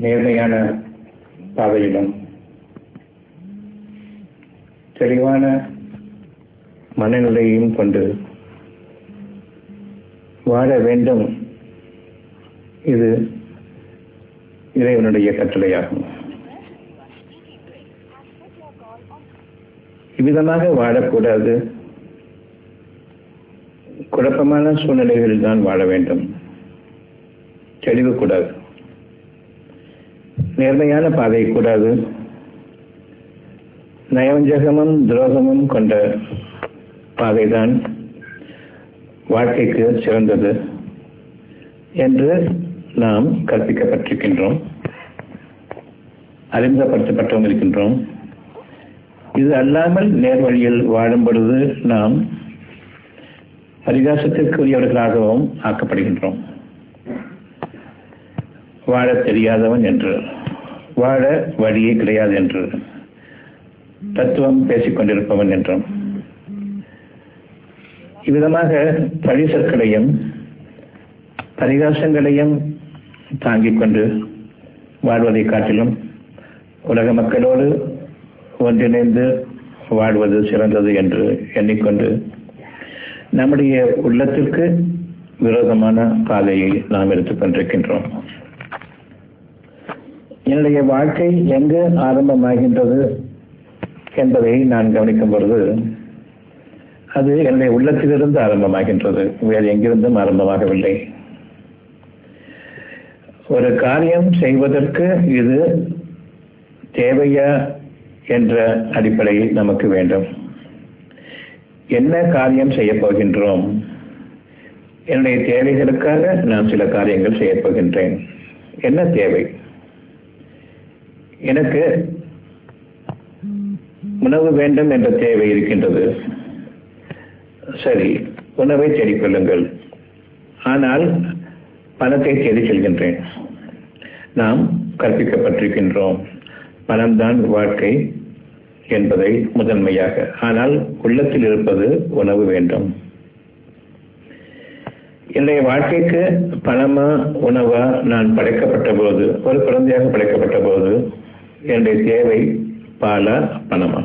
நேர்மையான பாதையிலும் தெளிவான மனநிலையும் கொண்டு வாழ வேண்டும் இது இறைவனுடைய கட்டளையாகும் இவ்விதமாக வாழக்கூடாது குழப்பமான சூழ்நிலைகளில் தான் வாழ வேண்டும் தெளிவு கூடாது நேர்மையான பாதை கூடாது நயவஞ்சகமும் துரோகமும் கொண்ட பாதைதான் வாழ்க்கைக்கு சிறந்தது என்று நாம் கற்பிக்கப்பட்டிருக்கின்றோம் அறிமுகப்படுத்தப்பட்டவும் இருக்கின்றோம் இது அல்லாமல் நேர்வழியில் வாழும் பொழுது நாம் பரிகாசத்திற்குரியவர்களாகவும் ஆக்கப்படுகின்றோம் வாழ தெரியாதவன் என்று வாழ வழியே கிடையாது என்று தத்துவம் பேசிக் கொண்டிருப்பவன் என்றும் இவ்விதமாக பழிசற்களையும் பரிகாசங்களையும் தாங்கிக் கொண்டு வாழ்வதை காட்டிலும் உலக மக்களோடு ஒன்றிணைந்து வாழ்வது சிறந்தது என்று எண்ணிக்கொண்டு நம்முடைய உள்ளத்திற்கு விரோதமான பாதையை நாம் எடுத்துக் கொண்டிருக்கின்றோம் என்னுடைய வாழ்க்கை எங்கு ஆரம்பமாகின்றது என்பதை நான் கவனிக்கும் பொழுது அது என்னுடைய உள்ளத்திலிருந்து ஆரம்பமாகின்றது வேறு எங்கிருந்தும் ஆரம்பமாகவில்லை ஒரு காரியம் செய்வதற்கு இது தேவையா என்ற அடிப்படையில் நமக்கு வேண்டும் என்ன காரியம் செய்ய போகின்றோம் என்னுடைய தேவைகளுக்காக நான் சில காரியங்கள் செய்ய போகின்றேன் என்ன தேவை எனக்கு உணவு வேண்டும் என்ற தேவை இருக்கின்றது சரி உணவை தேடிக் கொள்ளுங்கள் ஆனால் பணத்தை தேடி செல்கின்றேன் நாம் கற்பிக்கப்பட்டிருக்கின்றோம் பணம்தான் வாழ்க்கை என்பதை முதன்மையாக ஆனால் உள்ளத்தில் இருப்பது உணவு வேண்டும் என்னுடைய வாழ்க்கைக்கு பணமா உணவா நான் படைக்கப்பட்ட போது ஒரு குழந்தையாக படைக்கப்பட்ட போது என்னுடைய தேவை பாலா பணமா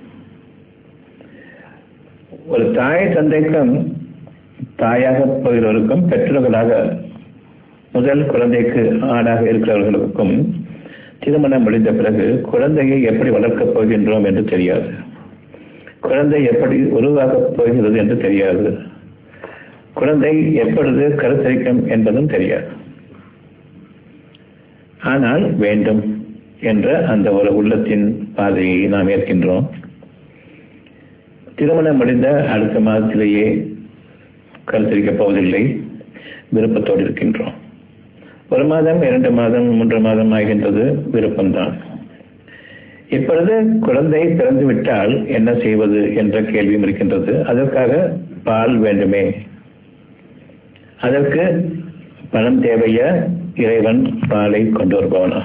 ஒரு தாய் தந்தைக்கும் தாயாக போகிறவருக்கும் பெற்றோர்களாக முதல் குழந்தைக்கு ஆடாக இருக்கிறவர்களுக்கும் திருமணம் முடிந்த பிறகு குழந்தையை எப்படி வளர்க்கப் போகின்றோம் என்று தெரியாது குழந்தை எப்படி உருவாகப் போகிறது என்று தெரியாது குழந்தை எப்பொழுது கருத்தரிக்கும் என்பதும் தெரியாது ஆனால் வேண்டும் என்ற அந்த ஒரு உள்ளத்தின் பாதையை நாம் ஏற்கின்றோம் திருமணம் முடிந்த அடுத்த மாதத்திலேயே கருத்தரிக்கப் போவதில்லை விருப்பத்தோடு இருக்கின்றோம் ஒரு மாதம் இரண்டு மாதம் மூன்று மாதம் ஆகின்றது விருப்பம்தான் இப்பொழுது குழந்தை பிறந்து விட்டால் என்ன செய்வது என்ற கேள்வியும் இருக்கின்றது அதற்காக பால் வேண்டுமே அதற்கு பணம் தேவையா இறைவன் பாலை கொண்டு வருபவனா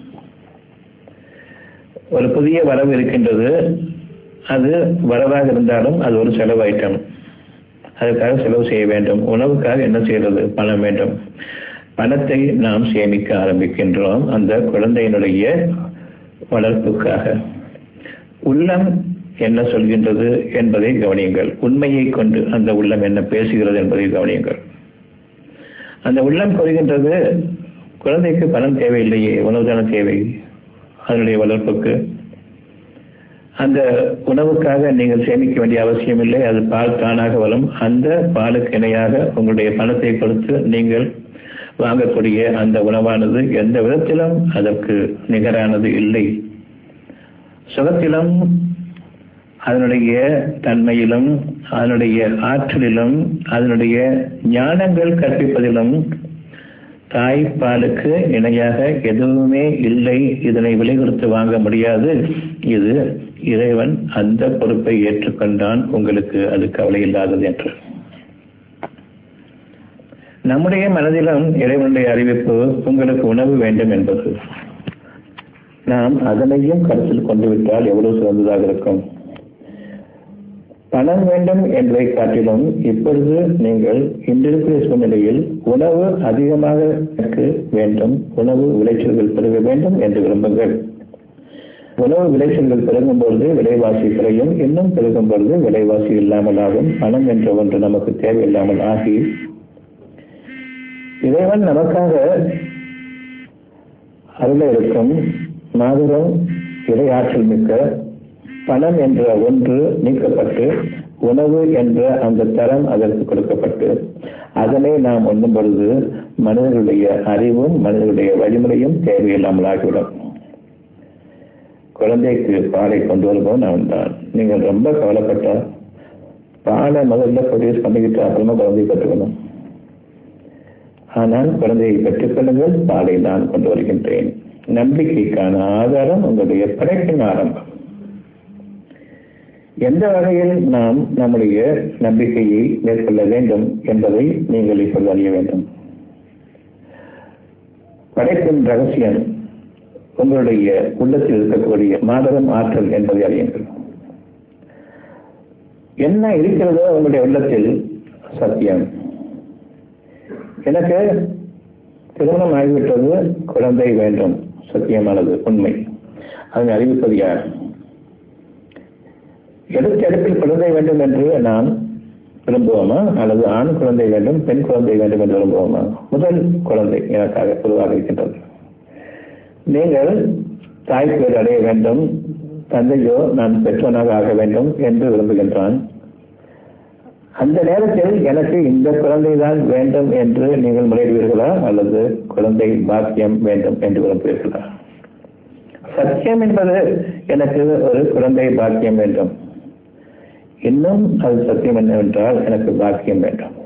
ஒரு புதிய வரவு இருக்கின்றது அது வரவாக இருந்தாலும் அது ஒரு செலவு ஐட்டம் அதற்காக செலவு செய்ய வேண்டும் உணவுக்காக என்ன செய்யறது பணம் வேண்டும் பணத்தை நாம் சேமிக்க ஆரம்பிக்கின்றோம் அந்த குழந்தையினுடைய வளர்ப்புக்காக உள்ளம் என்ன சொல்கின்றது என்பதை கவனியுங்கள் உண்மையை கொண்டு அந்த உள்ளம் என்ன பேசுகிறது என்பதை கவனியுங்கள் அந்த உள்ளம் கூறுகின்றது குழந்தைக்கு பணம் தேவையில்லையே உணவுதான தேவை அதனுடைய வளர்ப்புக்கு அந்த உணவுக்காக நீங்கள் சேமிக்க வேண்டிய அவசியம் இல்லை அது பால் தானாக வரும் அந்த பாலுக்கு இணையாக உங்களுடைய பணத்தை கொடுத்து நீங்கள் வாங்கக்கூடிய அந்த உணவானது எந்த விதத்திலும் அதற்கு நிகரானது இல்லை சுகத்திலும் அதனுடைய தன்மையிலும் அதனுடைய ஆற்றலிலும் அதனுடைய ஞானங்கள் கற்பிப்பதிலும் தாய்ப்பாலுக்கு இணையாக எதுவுமே இல்லை இதனை விலை கொடுத்து வாங்க முடியாது இது இறைவன் அந்த பொறுப்பை ஏற்றுக்கொண்டான் உங்களுக்கு அது கவலை இல்லாதது என்று நம்முடைய மனதிலும் இறைவனுடைய அறிவிப்பு உங்களுக்கு உணவு வேண்டும் என்பது நாம் அதனையும் கருத்தில் கொண்டு விட்டால் எவ்வளவு சிறந்ததாக இருக்கும் பணம் வேண்டும் என்பதை காட்டிலும் இப்பொழுது நீங்கள் இன்றிருக்கிற சூழ்நிலையில் உணவு அதிகமாக எனக்கு வேண்டும் உணவு விளைச்சல்கள் பெருக வேண்டும் என்று விரும்புங்கள் உணவு விளைச்சல்கள் பெருகும் பொழுது விலைவாசி குறையும் இன்னும் பெருகும் பொழுது விலைவாசி இல்லாமல் ஆகும் பணம் என்ற ஒன்று நமக்கு தேவையில்லாமல் ஆகி இறைவன் நமக்காக அருள இருக்கும் மாபெரும் இறையாற்றல் மிக்க பணம் என்ற ஒன்று நீக்கப்பட்டு உணவு என்ற அந்த தரம் அதற்கு கொடுக்கப்பட்டு அதனை நாம் உண்ணும் பொழுது மனிதர்களுடைய அறிவும் மனிதர்களுடைய வழிமுறையும் தேவையில்லாமல் ஆகிவிடும் குழந்தைக்கு பாலை கொண்டு வருவோம் நான் தான் நீங்கள் ரொம்ப கவலைப்பட்டால் பாலை முதல்ல ப்ரொடியூஸ் பண்ணிக்கிட்டு அப்புறமா குழந்தையை கற்றுக்கணும் ஆனால் குழந்தையை பெற்றுக்கொள்ளுங்கள் பாலை நான் கொண்டு வருகின்றேன் நம்பிக்கைக்கான ஆதாரம் உங்களுடைய படைப்பின் ஆரம்பம் எந்த வகையில் நாம் நம்முடைய நம்பிக்கையை மேற்கொள்ள வேண்டும் என்பதை நீங்கள் இப்பொழுது அறிய வேண்டும் படைப்பின் ரகசியம் உங்களுடைய உள்ளத்தில் இருக்கக்கூடிய மாபெரும் ஆற்றல் என்பதை அறியுங்கள் என்ன இருக்கிறதோ உங்களுடைய உள்ளத்தில் சத்தியம் எனக்கு திருமணம் ஆகிவிட்டது குழந்தை வேண்டும் சத்தியமானது உண்மை அதனை அறிவிப்பது யார் எடுத்த இடத்தில் குழந்தை வேண்டும் என்று நாம் விரும்புவோமா அல்லது ஆண் குழந்தை வேண்டும் பெண் குழந்தை வேண்டும் என்று விரும்புவோமா முதல் குழந்தை எனக்காக பொதுவாக இருக்கின்றது நீங்கள் தாய் பேர் அடைய வேண்டும் தந்தையோ நான் பெற்றோனாக ஆக வேண்டும் என்று விரும்புகின்றான் அந்த நேரத்தில் எனக்கு இந்த குழந்தை தான் வேண்டும் என்று நீங்கள் முறையிடுவீர்களா அல்லது குழந்தை பாக்கியம் வேண்டும் என்று விரும்புவீர்களா சத்தியம் என்பது எனக்கு ஒரு குழந்தை பாக்கியம் வேண்டும் இன்னும் அது சத்தியம் என்னவென்றால் எனக்கு பாக்கியம் வேண்டும்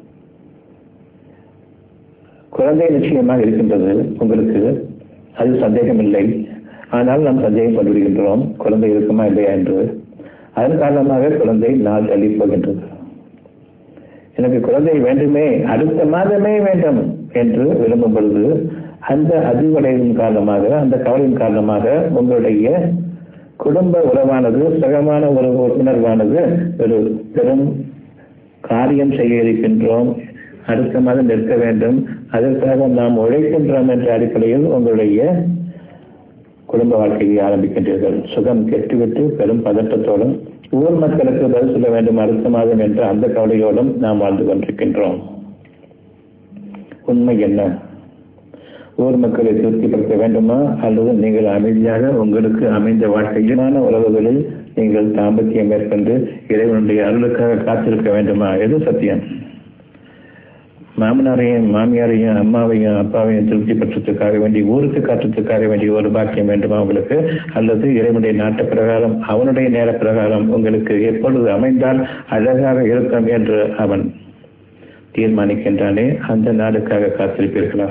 குழந்தை நிச்சயமாக இருக்கின்றது உங்களுக்கு அது சந்தேகம் இல்லை ஆனால் நாம் சந்தேகம் கொண்டுவிடுகின்றோம் குழந்தை இருக்குமா இல்லையா என்று அதன் காரணமாக குழந்தை நாள் தள்ளி போகின்றது எனக்கு குழந்தை வேண்டுமே அடுத்த மாதமே வேண்டும் என்று விரும்பும் பொழுது அந்த அதிர்வடைவின் காரணமாக அந்த கவலையின் காரணமாக உங்களுடைய குடும்ப உறவானது சுகமான ஒரு உணர்வானது ஒரு பெரும் காரியம் செய்ய இருக்கின்றோம் அடுத்த மாதம் நிற்க வேண்டும் அதற்காக நாம் உழைக்கின்றோம் என்ற அடிப்படையில் உங்களுடைய குடும்ப வாழ்க்கையை ஆரம்பிக்கின்றீர்கள் சுகம் கெட்டுவிட்டு பெரும் பதட்டத்தோடும் ஊர் மக்களுக்கு பதில் சொல்ல வேண்டும் அடுத்த மாதம் என்ற அந்த கவலையோடும் நாம் வாழ்ந்து கொண்டிருக்கின்றோம் உண்மை என்ன ஊர் மக்களை திருப்திப்படுத்த வேண்டுமா அல்லது நீங்கள் அமைதியாக உங்களுக்கு அமைந்த வாழ்க்கையிலான உறவுகளில் நீங்கள் தாம்பத்தியம் மேற்கொண்டு இறைவனுடைய அருளுக்காக காத்திருக்க வேண்டுமா எது சத்தியம் மாமனாரையும் மாமியாரையும் அம்மாவையும் அப்பாவையும் திருப்தி பெற்றதுக்காக வேண்டி ஊருக்கு காட்டுறதுக்காக வேண்டிய ஒரு பாக்கியம் வேண்டுமா உங்களுக்கு அல்லது இறைவனுடைய நாட்டு பிரகாரம் அவனுடைய நேர பிரகாரம் உங்களுக்கு எப்பொழுது அமைந்தால் அழகாக இருக்கும் என்று அவன் தீர்மானிக்கின்றானே அந்த நாடுக்காக காத்திருப்பீர்களா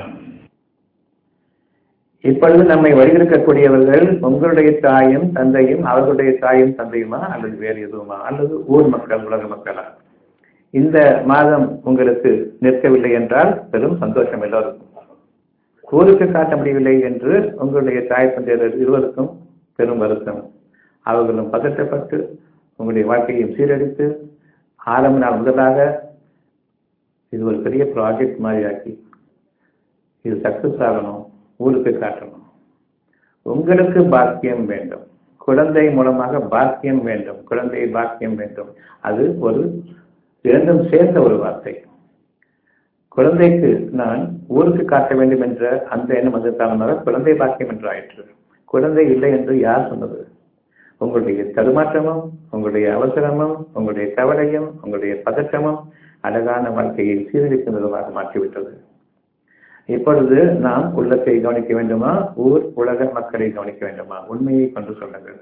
இப்பொழுது நம்மை வழியிருக்கக்கூடியவர்கள் உங்களுடைய தாயும் தந்தையும் அவர்களுடைய தாயும் தந்தையுமா அல்லது வேறு எதுவுமா அல்லது ஊர் மக்கள் உலக மக்களா இந்த மாதம் உங்களுக்கு நிற்கவில்லை என்றால் பெரும் சந்தோஷம் எல்லோருக்கும் ஊருக்கு காட்ட முடியவில்லை என்று உங்களுடைய தாய் தந்தையர் இருவருக்கும் பெரும் வருத்தம் அவர்களும் பதற்றப்பட்டு உங்களுடைய வாழ்க்கையும் சீரழித்து ஆரம்ப நாள் முதலாக இது ஒரு பெரிய ப்ராஜெக்ட் மாதிரி ஆக்கி இது சக்சஸ் ஆகணும் ஊருக்கு காட்டணும் உங்களுக்கு பாக்கியம் வேண்டும் குழந்தை மூலமாக பாக்கியம் வேண்டும் குழந்தை பாக்கியம் வேண்டும் அது ஒரு இரண்டும் சேர்ந்த ஒரு வார்த்தை குழந்தைக்கு நான் ஊருக்கு காட்ட வேண்டும் என்ற அந்த எண்ணம் வந்து காரணமாக குழந்தை பாக்கியம் என்று ஆயிற்று குழந்தை இல்லை என்று யார் சொன்னது உங்களுடைய தடுமாற்றமும் உங்களுடைய அவசரமும் உங்களுடைய கவலையும் உங்களுடைய பதற்றமும் அழகான வாழ்க்கையை சீரழிக்கும் விதமாக மாற்றிவிட்டது இப்பொழுது நாம் உள்ளத்தை கவனிக்க வேண்டுமா ஊர் உலக மக்களை கவனிக்க வேண்டுமா உண்மையை கொண்டு சொல்லுங்கள்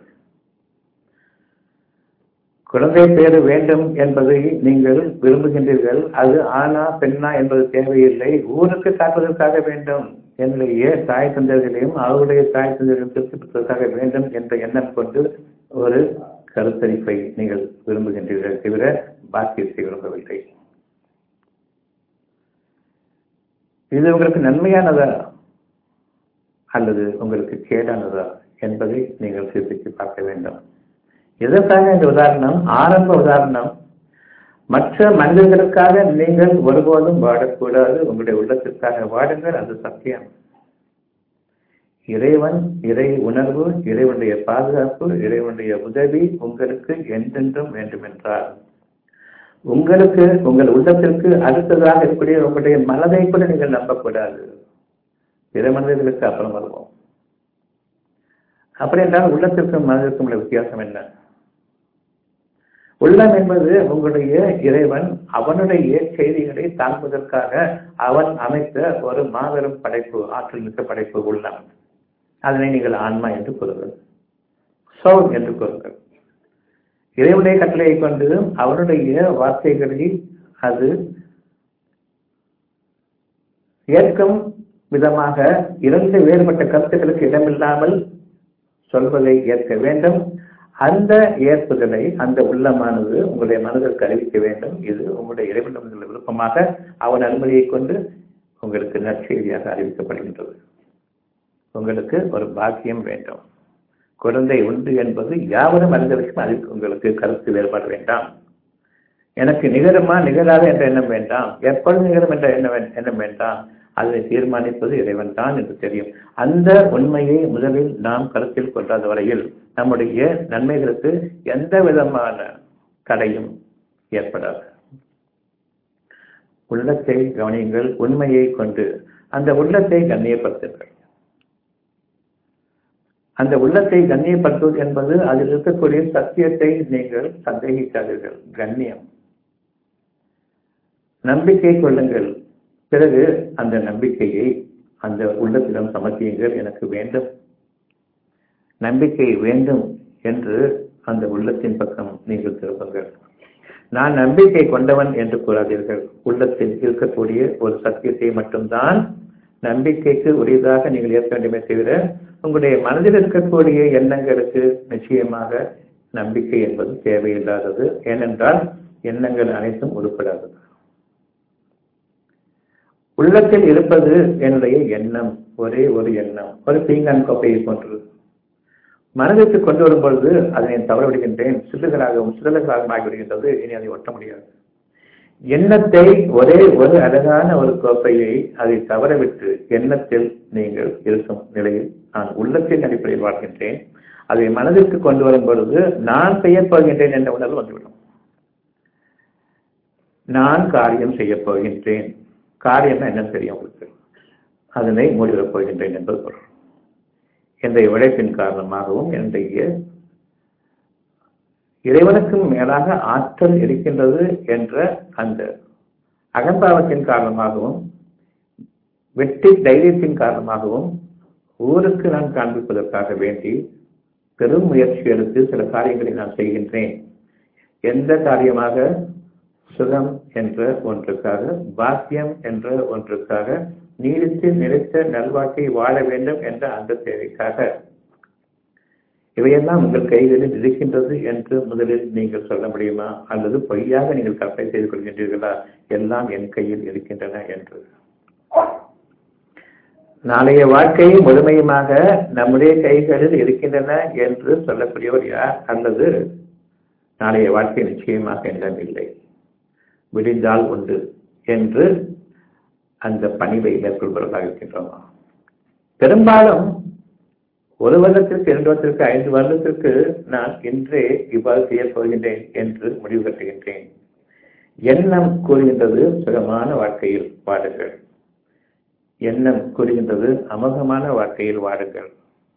குழந்தை பேரு வேண்டும் என்பதை நீங்கள் விரும்புகின்றீர்கள் அது ஆனா பெண்ணா என்பது தேவையில்லை ஊருக்கு காட்டுவதற்காக வேண்டும் என்னுடைய தாய் தந்தைகளையும் அவருடைய தாய் தந்தைகளையும் திருப்திப்படுத்துவதற்காக வேண்டும் என்ற எண்ணம் கொண்டு ஒரு கருத்தரிப்பை நீங்கள் விரும்புகின்றீர்கள் தவிர பாக்கியத்தை விரும்பவில்லை இது உங்களுக்கு நன்மையானதா அல்லது உங்களுக்கு கேடானதா என்பதை நீங்கள் சிந்தித்து பார்க்க வேண்டும் எதற்காக இந்த உதாரணம் ஆரம்ப உதாரணம் மற்ற மனிதர்களுக்காக நீங்கள் ஒருபோதும் வாடக்கூடாது உங்களுடைய உள்ளத்திற்காக வாடுங்கள் அது சத்தியம் இறைவன் இறை உணர்வு இறைவனுடைய பாதுகாப்பு இறைவனுடைய உதவி உங்களுக்கு என்றென்றும் வேண்டுமென்றால் உங்களுக்கு உங்கள் உள்ளத்திற்கு அடுத்ததாக இருக்கக்கூடிய உங்களுடைய மனதை கூட நீங்கள் நம்பக்கூடாது பிற மனிதர்களுக்கு அப்புறம் வருவோம் அப்படி என்றால் உள்ளத்திற்கும் மனதிற்கும் உள்ள வித்தியாசம் என்ன உள்ளம் என்பது உங்களுடைய இறைவன் அவனுடைய செய்திகளை தாங்குவதற்காக அவன் அமைத்த ஒரு மாபெரும் படைப்பு ஆற்றல் மிக்க படைப்பு உள்ளம் அதனை நீங்கள் ஆன்மா என்று கூறுங்கள் சோல் என்று கூறுங்கள் இறைவனுடைய கட்டளையை கொண்டு அவனுடைய வார்த்தைகளில் அது ஏற்கும் விதமாக இரண்டு வேறுபட்ட கருத்துக்களுக்கு இடமில்லாமல் சொல்வதை ஏற்க வேண்டும் அந்த ஏற்புதலை அந்த உள்ளமானது உங்களுடைய மனதிற்கு அறிவிக்க வேண்டும் இது உங்களுடைய இறைவனிடம் விருப்பமாக அவன் அனுமதியை கொண்டு உங்களுக்கு நற்செய்தியாக அறிவிக்கப்படுகின்றது உங்களுக்கு ஒரு பாக்கியம் வேண்டும் குழந்தை உண்டு என்பது யாவரும் அறிந்த விஷயம் அதில் உங்களுக்கு கருத்து வேறுபாடு வேண்டாம் எனக்கு நிகருமா நிகழாத என்ற எண்ணம் வேண்டாம் எப்பொழுது நிகழும் என்ற எண்ணம் எண்ணம் வேண்டாம் அதை தீர்மானிப்பது இறைவன் தான் என்று தெரியும் அந்த உண்மையை முதலில் நாம் கருத்தில் கொண்டாத வரையில் நம்முடைய நன்மைகளுக்கு எந்த விதமான தடையும் ஏற்படாது உள்ளத்தை கவனியுங்கள் உண்மையை கொண்டு அந்த உள்ளத்தை கண்ணியப்படுத்துங்கள் அந்த உள்ளத்தை கண்ணியப்படுத்துவது என்பது அதில் இருக்கக்கூடிய சத்தியத்தை நீங்கள் சந்தேகிக்காதீர்கள் கண்ணியம் நம்பிக்கை கொள்ளுங்கள் பிறகு அந்த நம்பிக்கையை அந்த உள்ளத்திடம் சமர்ப்பியுங்கள் எனக்கு வேண்டும் நம்பிக்கை வேண்டும் என்று அந்த உள்ளத்தின் பக்கம் நீங்கள் திரும்புங்கள் நான் நம்பிக்கை கொண்டவன் என்று கூறாதீர்கள் உள்ளத்தில் இருக்கக்கூடிய ஒரு சத்தியத்தை மட்டும்தான் நம்பிக்கைக்கு உரியதாக நீங்கள் ஏற்க வேண்டுமே தவிர உங்களுடைய மனதில் இருக்கக்கூடிய எண்ணங்களுக்கு நிச்சயமாக நம்பிக்கை என்பது தேவையில்லாதது ஏனென்றால் எண்ணங்கள் அனைத்தும் உருப்படாதது உள்ளத்தில் இருப்பது என்னுடைய எண்ணம் ஒரே ஒரு எண்ணம் ஒரு பீங்கான் கோப்பையை போன்றது மனதிற்கு கொண்டு வரும் பொழுது அதனை தவற விடுகின்றேன் சில்லுகளாகவும் சிதலுகளாகவும் ஆகிவிடுகின்றது இனி அதை ஒட்ட முடியாது எண்ணத்தை ஒரே ஒரு அழகான ஒரு கோப்பையை அதை தவறவிட்டு எண்ணத்தில் நீங்கள் இருக்கும் நிலையில் நான் உள்ளத்தின் அடிப்படையில் வாழ்கின்றேன் அதை மனதிற்கு கொண்டு வரும் பொழுது நான் செய்யப் போகின்றேன் என்ற உணர்வு வந்துவிடும் நான் காரியம் செய்யப் போகின்றேன் காரியம் என்ன தெரியும் உங்களுக்கு அதனை மூடிவிடப் போகின்றேன் என்பது பொருள் என்னுடைய உழைப்பின் காரணமாகவும் என்னுடைய இறைவனுக்கும் மேலாக ஆற்றல் இருக்கின்றது என்ற அந்த அகம்பாவத்தின் காரணமாகவும் வெற்றி தைரியத்தின் காரணமாகவும் ஊருக்கு நான் காண்பிப்பதற்காக வேண்டி பெரும் முயற்சி எடுத்து சில காரியங்களை நான் செய்கின்றேன் எந்த காரியமாக சுகம் என்ற ஒன்றுக்காக பாக்கியம் என்ற ஒன்றுக்காக நீடித்து நிலைத்த நல்வாக்கை வாழ வேண்டும் என்ற அந்த தேவைக்காக இவையெல்லாம் உங்கள் கைகளில் இருக்கின்றது என்று முதலில் நீங்கள் சொல்ல முடியுமா அல்லது பொய்யாக நீங்கள் கற்பனை செய்து கொள்கின்றீர்களா எல்லாம் என் கையில் இருக்கின்றன என்று நாளைய வாழ்க்கை முழுமையுமாக நம்முடைய கைகளில் இருக்கின்றன என்று சொல்லக்கூடியவர் யார் அல்லது நாளைய வாழ்க்கை நிச்சயமாக என்னிடம் இல்லை விடிந்தால் உண்டு என்று அந்த பணிவை மேற்கொள்பவர்களாக இருக்கின்றோமா பெரும்பாலும் ஒரு வருடத்திற்கு இரண்டு வருடத்திற்கு ஐந்து வருடத்திற்கு நான் இன்றே இவ்வாறு செய்யப் போகின்றேன் என்று முடிவு கட்டுகின்றேன் எண்ணம் கூறுகின்றது சுகமான வாழ்க்கையில் வாடுங்கள் எண்ணம் கூறுகின்றது அமோகமான வாழ்க்கையில் வாடுங்கள்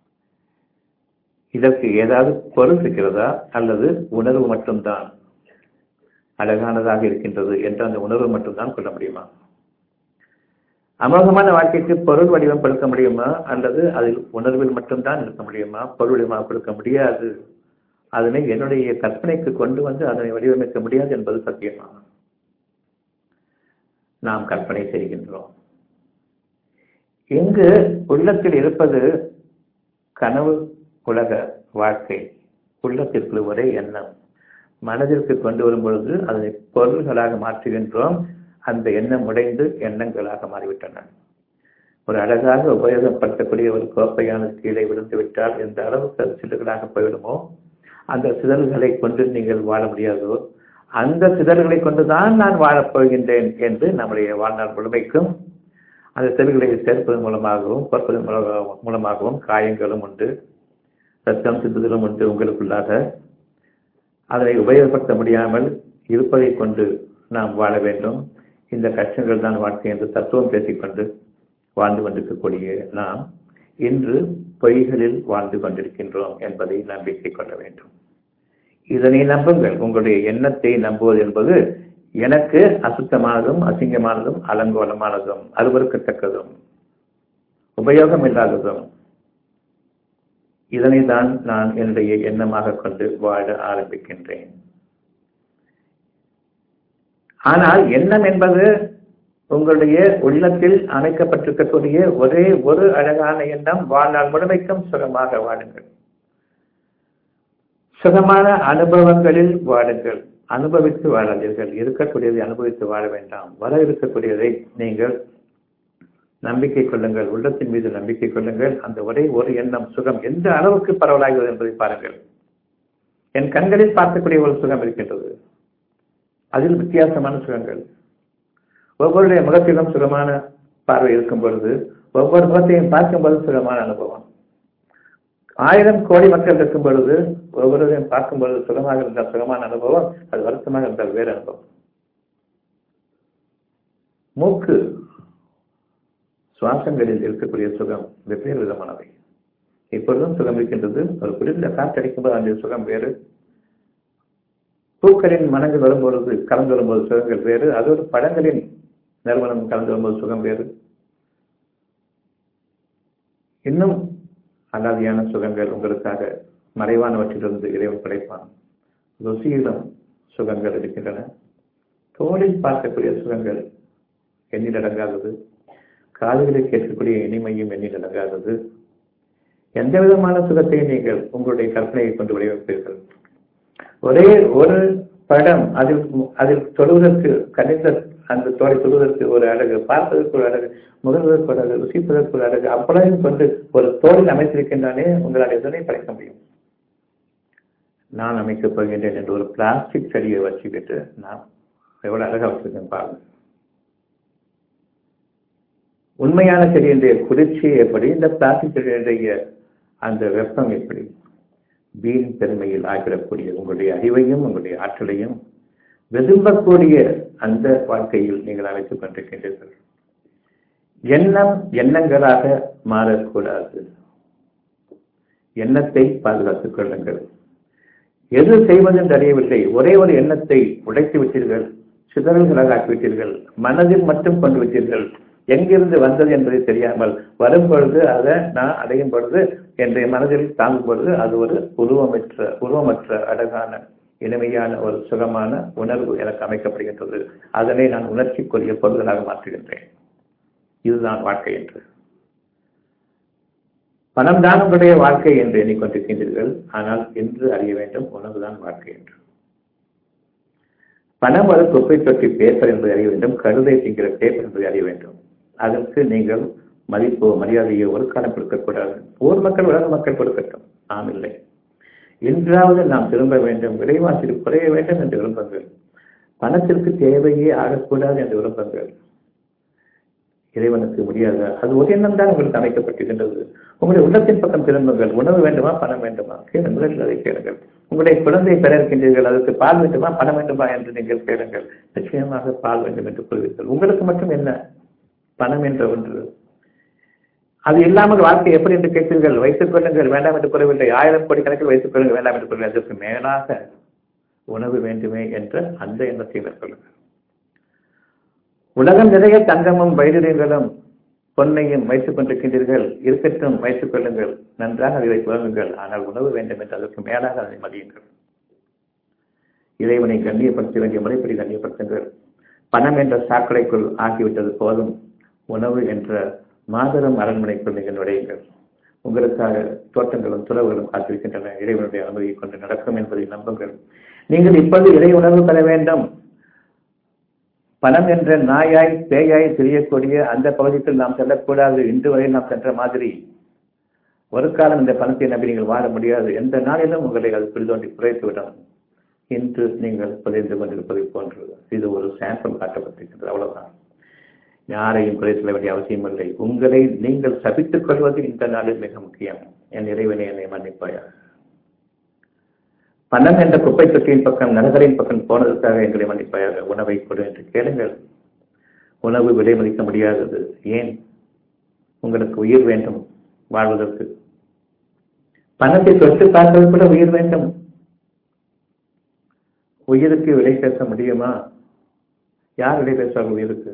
இதற்கு ஏதாவது பொருள் இருக்கிறதா அல்லது உணர்வு மட்டும்தான் அழகானதாக இருக்கின்றது என்ற அந்த உணர்வு மட்டும்தான் கொள்ள முடியுமா அமோகமான வாழ்க்கைக்கு பொருள் வடிவம் கொடுக்க முடியுமா அல்லது அதில் உணர்வில் மட்டும்தான் இருக்க முடியுமா பொருள் வடிவமாக கொடுக்க முடியாது அதனை என்னுடைய கற்பனைக்கு கொண்டு வந்து அதனை வடிவமைக்க முடியாது என்பது சத்தியமா நாம் கற்பனை செய்கின்றோம் இங்கு உள்ளத்தில் இருப்பது கனவு உலக வாழ்க்கை உள்ளத்திற்குள் ஒரே எண்ணம் மனதிற்கு கொண்டு வரும் பொழுது அதனை பொருள்களாக மாற்றுகின்றோம் அந்த எண்ணம் உடைந்து எண்ணங்களாக மாறிவிட்டன ஒரு அழகாக உபயோகப்படுத்தக்கூடிய ஒரு கோப்பையான கீழே விழுந்து விட்டால் எந்த அளவுக்கு அது சில்லுகளாக போய்விடுமோ அந்த சிதறல்களை கொண்டு நீங்கள் வாழ முடியாதோ அந்த சிதறல்களை கொண்டுதான் நான் வாழப் போகின்றேன் என்று நம்முடைய வாழ்நாள் முழுமைக்கும் அந்த சிதறுகளை சேர்ப்பதன் மூலமாகவும் பொறுப்பதன் மூலமாகவும் மூலமாகவும் காயங்களும் உண்டு ரத்தம் சிந்துதலும் உண்டு உங்களுக்குள்ளாக அதை உபயோகப்படுத்த முடியாமல் இருப்பதை கொண்டு நாம் வாழ வேண்டும் இந்த கஷ்டங்கள் தான் வாழ்க்கை என்று தத்துவம் பேசிக்கொண்டு வாழ்ந்து கொண்டிருக்கக்கூடிய நாம் இன்று பொய்களில் வாழ்ந்து கொண்டிருக்கின்றோம் என்பதை நம்பிக்கை கொள்ள வேண்டும் இதனை நம்புங்கள் உங்களுடைய எண்ணத்தை நம்புவது என்பது எனக்கு அசுத்தமானதும் அசிங்கமானதும் அலங்கோலமானதும் அருவறுக்கத்தக்கதும் உபயோகம் இல்லாததும் இதனை தான் நான் என்னுடைய எண்ணமாக கொண்டு வாழ ஆரம்பிக்கின்றேன் ஆனால் எண்ணம் என்பது உங்களுடைய உள்ளத்தில் அமைக்கப்பட்டிருக்கக்கூடிய ஒரே ஒரு அழகான எண்ணம் வாழ்நாள் முழுமைக்கும் சுகமாக வாழுங்கள் சுகமான அனுபவங்களில் வாழுங்கள் அனுபவித்து வாழாதீர்கள் இருக்கக்கூடியதை அனுபவித்து வாழ வேண்டாம் வர இருக்கக்கூடியதை நீங்கள் நம்பிக்கை கொள்ளுங்கள் உள்ளத்தின் மீது நம்பிக்கை கொள்ளுங்கள் அந்த ஒரே ஒரு எண்ணம் சுகம் எந்த அளவுக்கு பரவலாகிறது என்பதை பாருங்கள் என் கண்களில் பார்க்கக்கூடிய ஒரு சுகம் இருக்கின்றது அதில் வித்தியாசமான சுகங்கள் ஒவ்வொருடைய முகத்திலும் சுகமான பார்வை இருக்கும் பொழுது ஒவ்வொரு முகத்தையும் பார்க்கும்போது சுகமான அனுபவம் ஆயிரம் கோடி மக்கள் இருக்கும் பொழுது ஒவ்வொருவரையும் பார்க்கும் பொழுது சுகமாக இருந்தால் சுகமான அனுபவம் அது வருத்தமாக இருந்தால் வேறு அனுபவம் மூக்கு சுவாசங்களில் இருக்கக்கூடிய சுகம் வெவ்வேறு விதமானவை இப்பொழுதும் சுகம் இருக்கின்றது ஒரு குளிர்ந்த காற்றடிக்கும் போது அந்த சுகம் வேறு பூக்களின் மனங்கள் வரும்பொழுது கலந்து வரும்போது சுகங்கள் வேறு அதோடு பழங்களின் நிறுவனம் கலந்து வரும்போது சுகம் வேறு இன்னும் அலாதியான சுகங்கள் உங்களுக்காக மறைவானவற்றிலிருந்து இறைவன் படைப்பான் ருசியிலும் சுகங்கள் இருக்கின்றன தோளில் பார்க்கக்கூடிய சுகங்கள் எண்ணிலடங்காதது காதுகளில் கேட்கக்கூடிய இனிமையும் எண்ணிலடங்காதது எந்த விதமான சுகத்தை நீங்கள் உங்களுடைய கற்பனையை கொண்டு வடிவமைப்பீர்கள் ஒரே ஒரு படம் அதில் அதில் தொழுவதற்கு கணித அந்த தோலை தொழுவதற்கு ஒரு அழகு பார்ப்பதற்கு ஒரு அழகு முகர்வதற்கு ஒரு அழகு ருசிப்பதற்கு ஒரு அழகு அவ்வளவையும் கொண்டு ஒரு தோளில் அமைத்திருக்கின்றானே உங்களால் எதனை படைக்க முடியும் நான் அமைக்கப் போகின்றேன் என்று ஒரு பிளாஸ்டிக் செடியை வச்சுக்கிட்டு நான் எவ்வளவு அழகா வச்சிருக்கேன் பாருங்க உண்மையான செடியினுடைய குளிர்ச்சி எப்படி இந்த பிளாஸ்டிக் செடியினுடைய அந்த வெப்பம் எப்படி வீண் பெருமையில் ஆகிடக்கூடிய உங்களுடைய அறிவையும் உங்களுடைய ஆற்றலையும் விரும்பக்கூடிய அந்த வாழ்க்கையில் நீங்கள் அமைத்துக் கொண்டிருக்கின்றீர்கள் எண்ணம் எண்ணங்களாக மாறக்கூடாது எண்ணத்தை பாதுகாத்துக் கொள்ளுங்கள் எது செய்வதென்று அறியவில்லை ஒரே ஒரு எண்ணத்தை உடைத்து விட்டீர்கள் சிதறல்களாக ஆக்கிவிட்டீர்கள் மனதில் மட்டும் கொண்டு விட்டீர்கள் எங்கிருந்து வந்தது என்பதை தெரியாமல் வரும் பொழுது அதை நான் அடையும் பொழுது என்னுடைய மனதில் தாங்கும் பொழுது அது ஒரு உருவமற்ற உருவமற்ற அழகான இனிமையான ஒரு சுகமான உணர்வு எனக்கு அமைக்கப்படுகின்றது அதனை நான் உணர்ச்சிக்குரிய பொருள்களாக மாற்றுகின்றேன் இதுதான் வாழ்க்கை என்று பணம் தான் உங்களுடைய வாழ்க்கை என்று எண்ணிக்கொண்டிருக்கின்றீர்கள் ஆனால் என்று அறிய வேண்டும் உணவுதான் வாழ்க்கை என்று பணம் ஒரு குப்பை தொட்டி பேப்பர் என்பதை அறிய வேண்டும் கழுதை திங்கிற பேப்பர் என்பதை அறிய வேண்டும் அதற்கு நீங்கள் மதிப்போ மரியாதையோ ஒரு காலம் கொடுக்கக்கூடாது ஊர் மக்கள் உலக மக்கள் கொடுக்கட்டும் நாம் இல்லை என்றாவது நாம் திரும்ப வேண்டும் விலைவாசி குறைய வேண்டும் என்று விரும்புங்கள் பணத்திற்கு தேவையே ஆகக்கூடாது என்று விரும்புங்கள் இறைவனுக்கு முடியாது அது ஒரு எண்ணம் தான் உங்களுக்கு அமைக்கப்பட்டிருக்கின்றது உங்களுடைய உள்ளத்தின் பக்கம் திரும்புங்கள் உணவு வேண்டுமா பணம் வேண்டுமா கேளுங்கள் முதலில் அதை கேளுங்கள் உங்களுடைய குழந்தை பெற இருக்கின்றீர்கள் அதற்கு பால் வேண்டுமா பணம் வேண்டுமா என்று நீங்கள் கேளுங்கள் நிச்சயமாக பால் வேண்டும் என்று கூறுவீர்கள் உங்களுக்கு மட்டும் என்ன பணம் என்ற ஒன்று அது இல்லாமல் வாழ்க்கை எப்படி என்று கேட்பீர்கள் வைத்துக் கொள்ளுங்கள் வேண்டாம் என்று கூறவில்லை ஆயிரம் கோடி கணக்கில் வைத்துக் கொள்ளுங்கள் வேண்டாம் என்று கூறுங்கள் அதற்கு மேலாக உணவு வேண்டுமே என்ற அந்த எண்ணத்தை மேற்கொள்ளுங்கள் உலகம் நிறைய தங்கமும் வைரங்களும் பொன்னையும் வைத்துக் கொண்டிருக்கின்றீர்கள் இருக்கட்டும் வைத்துக் கொள்ளுங்கள் நன்றாக அதை புலங்குங்கள் ஆனால் உணவு வேண்டும் என்று அதற்கு மேலாக அதை மதியுங்கள் இறைவனை கண்ணியப்படுத்த வேண்டிய முறைப்படி கண்ணியப்படுத்துங்கள் பணம் என்ற சாக்கடைக்குள் ஆகிவிட்டது போதும் உணவு என்ற மாபெரும் அரண்மனைக்குள் நீங்கள் நுழையுங்கள் உங்களுக்காக தோட்டங்களும் துறவுகளும் காத்திருக்கின்றன இறைவனுடைய அனுமதியை கொண்டு நடக்கும் என்பதை நம்புங்கள் நீங்கள் இப்போது இறை உணர்வு பெற வேண்டும் பணம் என்ற நாயாய் பேயாய் தெரியக்கூடிய அந்த பகுதிக்குள் நாம் செல்லக்கூடாது இன்று வரை நாம் சென்ற மாதிரி ஒரு காலம் இந்த பணத்தை நம்பி நீங்கள் வாழ முடியாது எந்த நாளிலும் உங்களை அது பிரிதோண்டி குறைத்துவிடும் இன்று நீங்கள் புதைந்து கொண்டிருப்பதை போன்றது இது ஒரு சாம்பிள் காட்டப்பட்டிருக்கிறது அவ்வளவுதான் யாரையும் குறை சொல்ல வேண்டிய அவசியம் இல்லை உங்களை நீங்கள் சபித்துக் கொள்வது இந்த நாளில் மிக முக்கியம் என் இறைவனை என்னை மன்னிப்பாயாக பணம் என்ற குப்பை தொட்டியின் பக்கம் நகரின் பக்கம் போனதற்காக எங்களை மன்னிப்பாயாக உணவை கொடு என்று கேளுங்கள் உணவு விலை மதிக்க முடியாதது ஏன் உங்களுக்கு உயிர் வேண்டும் வாழ்வதற்கு பணத்தை தொட்டு பார்ப்பது கூட உயிர் வேண்டும் உயிருக்கு விலை பேச முடியுமா யார் விலை பேசுவார்கள் உயிருக்கு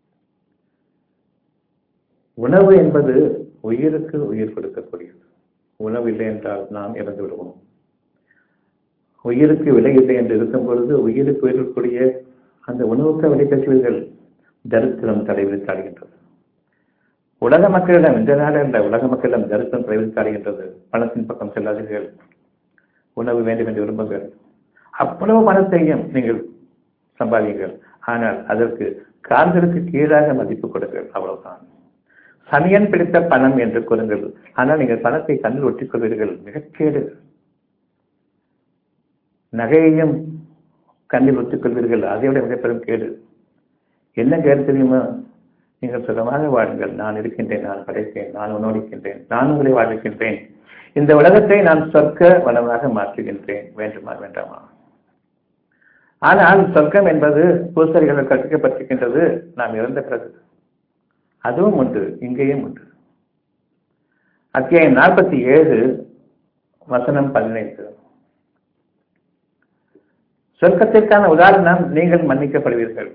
உணவு என்பது உயிருக்கு உயிர் கொடுக்கக்கூடியது உணவு இல்லை என்றால் நாம் இறந்து விடுவோம் உயிருக்கு விலை இல்லை என்று இருக்கும் பொழுது உயிருக்கு உயிரக்கூடிய அந்த உணவுக்கு விலை பேசுவீர்கள் தரித்திரம் தலைவிரித்தாடுகின்றது உலக மக்களிடம் இந்த நாடு என்ற உலக மக்களிடம் தரித்திரம் தலைவிரித்தாடுகின்றது பணத்தின் பக்கம் செல்லாதீர்கள் உணவு வேண்டும் என்று விரும்புங்கள் அவ்வளவு பணத்தையும் நீங்கள் சம்பாதிங்கள் ஆனால் அதற்கு கால்களுக்கு கீழாக மதிப்பு கொடுங்கள் அவ்வளவுதான் சனியன் பிடித்த பணம் என்று கூறுங்கள் ஆனால் நீங்கள் பணத்தை கண்ணில் ஒட்டிக் கொள்வீர்கள் மிகக்கேடு நகையையும் கண்ணில் ஒட்டிக் கொள்வீர்கள் அதை விட மிகப்பெரும் கேடு என்ன கேடு தெரியுமா நீங்கள் சுகமாக வாழுங்கள் நான் இருக்கின்றேன் நான் படைத்தேன் நான் உணவளிக்கின்றேன் நான் உங்களை வாழ்கின்றேன் இந்த உலகத்தை நான் சொர்க்க வளமாக மாற்றுகின்றேன் வேண்டுமா வேண்டாமா ஆனால் சொர்க்கம் என்பது பூசரிகள் கற்பிக்கப்பட்டிருக்கின்றது நாம் இறந்த பிறகு அதுவும் உண்டு இங்கேயும் உண்டு அத்தியாயம் நாற்பத்தி ஏழு வசனம் பதினைந்து சொர்க்கத்திற்கான உதாரணம் நீங்கள் மன்னிக்கப்படுவீர்கள்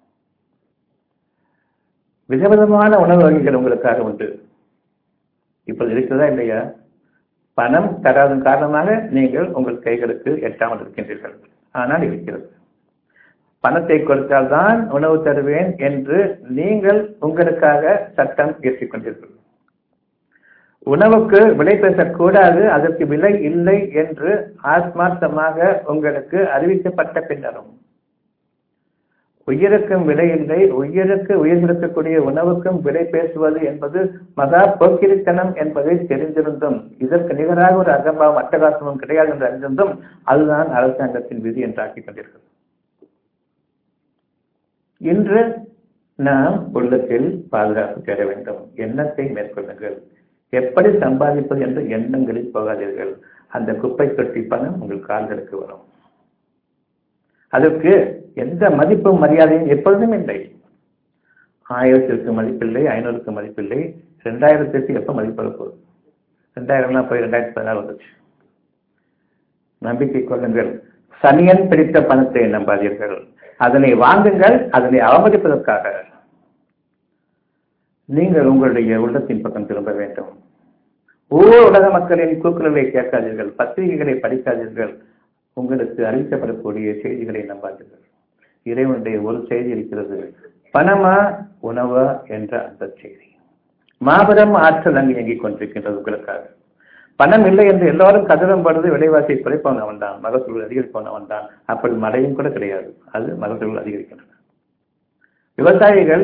விதவிதமான உணவு வகைகள் உங்களுக்காக உண்டு இப்போது இருக்கிறதா இல்லையா பணம் தராதன் காரணமாக நீங்கள் உங்கள் கைகளுக்கு எட்டாமல் இருக்கின்றீர்கள் ஆனால் இருக்கிறது பணத்தை கொடுத்தால்தான் உணவு தருவேன் என்று நீங்கள் உங்களுக்காக சட்டம் இயற்றிக் கொண்டீர்கள் உணவுக்கு விலை பேசக்கூடாது அதற்கு விலை இல்லை என்று ஆத்மார்த்தமாக உங்களுக்கு அறிவிக்கப்பட்ட பின்னரும் உயிருக்கும் விலை இல்லை உயிருக்கு உயிர் கொடுக்கக்கூடிய உணவுக்கும் விலை பேசுவது என்பது மகா போக்கிரித்தனம் என்பதை தெரிந்திருந்தும் இதற்கு நிகராக ஒரு அகம்பாவம் அட்டகாசமும் கிடையாது என்று அறிந்திருந்தும் அதுதான் அரசாங்கத்தின் விதி என்றாக்கிக் கொண்டிருக்கிறது இன்று நாம் உள்ளத்தில் பாதுகாப்பு தேட வேண்டும் எண்ணத்தை மேற்கொள்ளுங்கள் எப்படி சம்பாதிப்பது என்ற எண்ணங்களில் போகாதீர்கள் அந்த குப்பை தொட்டி பணம் உங்கள் கால்களுக்கு வரும் அதற்கு எந்த மதிப்பும் மரியாதையும் எப்பொழுதும் இல்லை ஆயிரத்திற்கு மதிப்பில்லை ஐநூறுக்கு மதிப்பில்லை ரெண்டாயிரத்திற்கு எப்ப மதிப்பு போகுது ரெண்டாயிரம்லாம் போய் ரெண்டாயிரத்தி பதினாறு வந்துச்சு நம்பிக்கை கொள்ளுங்கள் சனியன் பிடித்த பணத்தை நம்பாதீர்கள் அதனை வாங்குங்கள் அதனை அவமதிப்பதற்காக நீங்கள் உங்களுடைய உள்ளத்தின் பக்கம் திரும்ப வேண்டும் ஒவ்வொரு உலக மக்களின் கூக்குரலை கேட்காதீர்கள் பத்திரிகைகளை படிக்காதீர்கள் உங்களுக்கு அறிவிக்கப்படக்கூடிய செய்திகளை நம்பாதீர்கள் இறைவனுடைய ஒரு செய்தி இருக்கிறது பணமா உணவா என்ற அந்த செய்தி மாபெரும் ஆற்றல் அங்கு இயங்கிக் கொண்டிருக்கின்றது உங்களுக்காக பணம் இல்லை என்று எல்லாரும் கதறம் படுது விலைவாசியை குறைப்பவன் அவன் தான் மகசூல் அதிகரிப்பவன் அவன் தான் அப்படி மழையும் கூட கிடையாது அது மகசூல் அதிகரிக்கின்றன விவசாயிகள்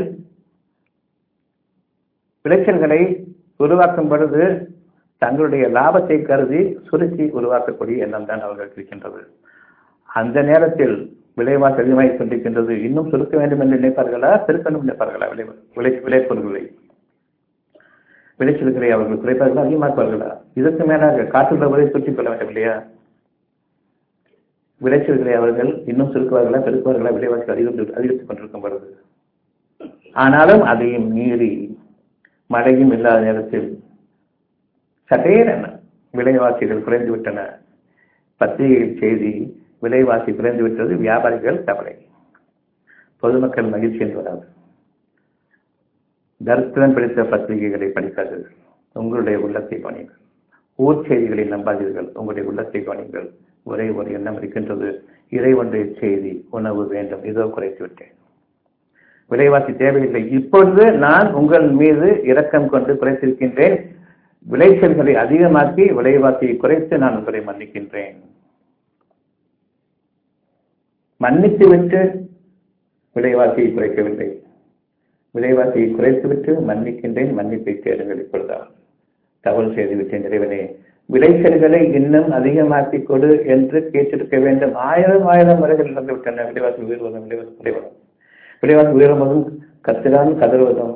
விளைச்சல்களை உருவாக்கும் பொழுது தங்களுடைய லாபத்தை கருதி சுருக்கி உருவாக்கக்கூடிய எண்ணம் தான் அவர்களுக்கு இருக்கின்றது அந்த நேரத்தில் விலைவாசி அதிகமாகிக் கொண்டிருக்கின்றது இன்னும் சுருக்க வேண்டும் என்று நினைப்பார்களா பெருக்கணும் நினைப்பார்களா விளை விளை விளைபொருள்களை விளைச்சல்களை அவர்கள் குறைப்பார்களா அதிகமாக்குவார்களா இதற்கு மேலாக காற்றுள்ளவரை சுற்றிக் கொள்ள வேண்டும் இல்லையா விளைச்சல்களை அவர்கள் இன்னும் சுருக்குவார்களா பெருக்குவார்களா விலைவாசி அதிகரித்து அதிகரித்துக் கொண்டிருக்கும் பொழுது ஆனாலும் அதையும் மீறி மழையும் இல்லாத நேரத்தில் சட்டேரென விலைவாசிகள் குறைந்து விட்டன பத்திரிகையில் செய்தி விலைவாசி குறைந்து விட்டது வியாபாரிகள் கவலை பொதுமக்கள் மகிழ்ச்சி என்று வராது தரித்திரம் பிடித்த பத்திரிகைகளை படிக்காதீர்கள் உங்களுடைய உள்ளத்தை கவனியுங்கள் ஊர் செய்திகளை நம்பாதீர்கள் உங்களுடைய உள்ளத்தை கவனியுங்கள் ஒரே ஒரு எண்ணம் இருக்கின்றது இறை ஒன்றைய செய்தி உணவு வேண்டும் இதோ குறைத்து விட்டேன் விலைவாசி தேவையில்லை இப்பொழுது நான் உங்கள் மீது இரக்கம் கொண்டு குறைத்திருக்கின்றேன் விளைச்சல்களை அதிகமாக்கி விலைவாசியை குறைத்து நான் உங்களை மன்னிக்கின்றேன் மன்னித்து விட்டு விலைவாசியை குறைக்கவில்லை விலைவாசியை குறைத்துவிட்டு மன்னிக்கின்றேன் மன்னிப்பை தேடுங்கள் இப்பொழுதா தவறு செய்து விட்டேன் இறைவனே விளைச்சல்களை இன்னும் அதிகமாக்கிக் கொடு என்று கேட்டிருக்க வேண்டும் ஆயிரம் ஆயிரம் முறைகள் நடந்து விட்டன விலைவாசி உயர்வதும் விலைவாசி குறைவதும் விலைவாசி உயர்வதும் கத்திரான் கதறுவதும்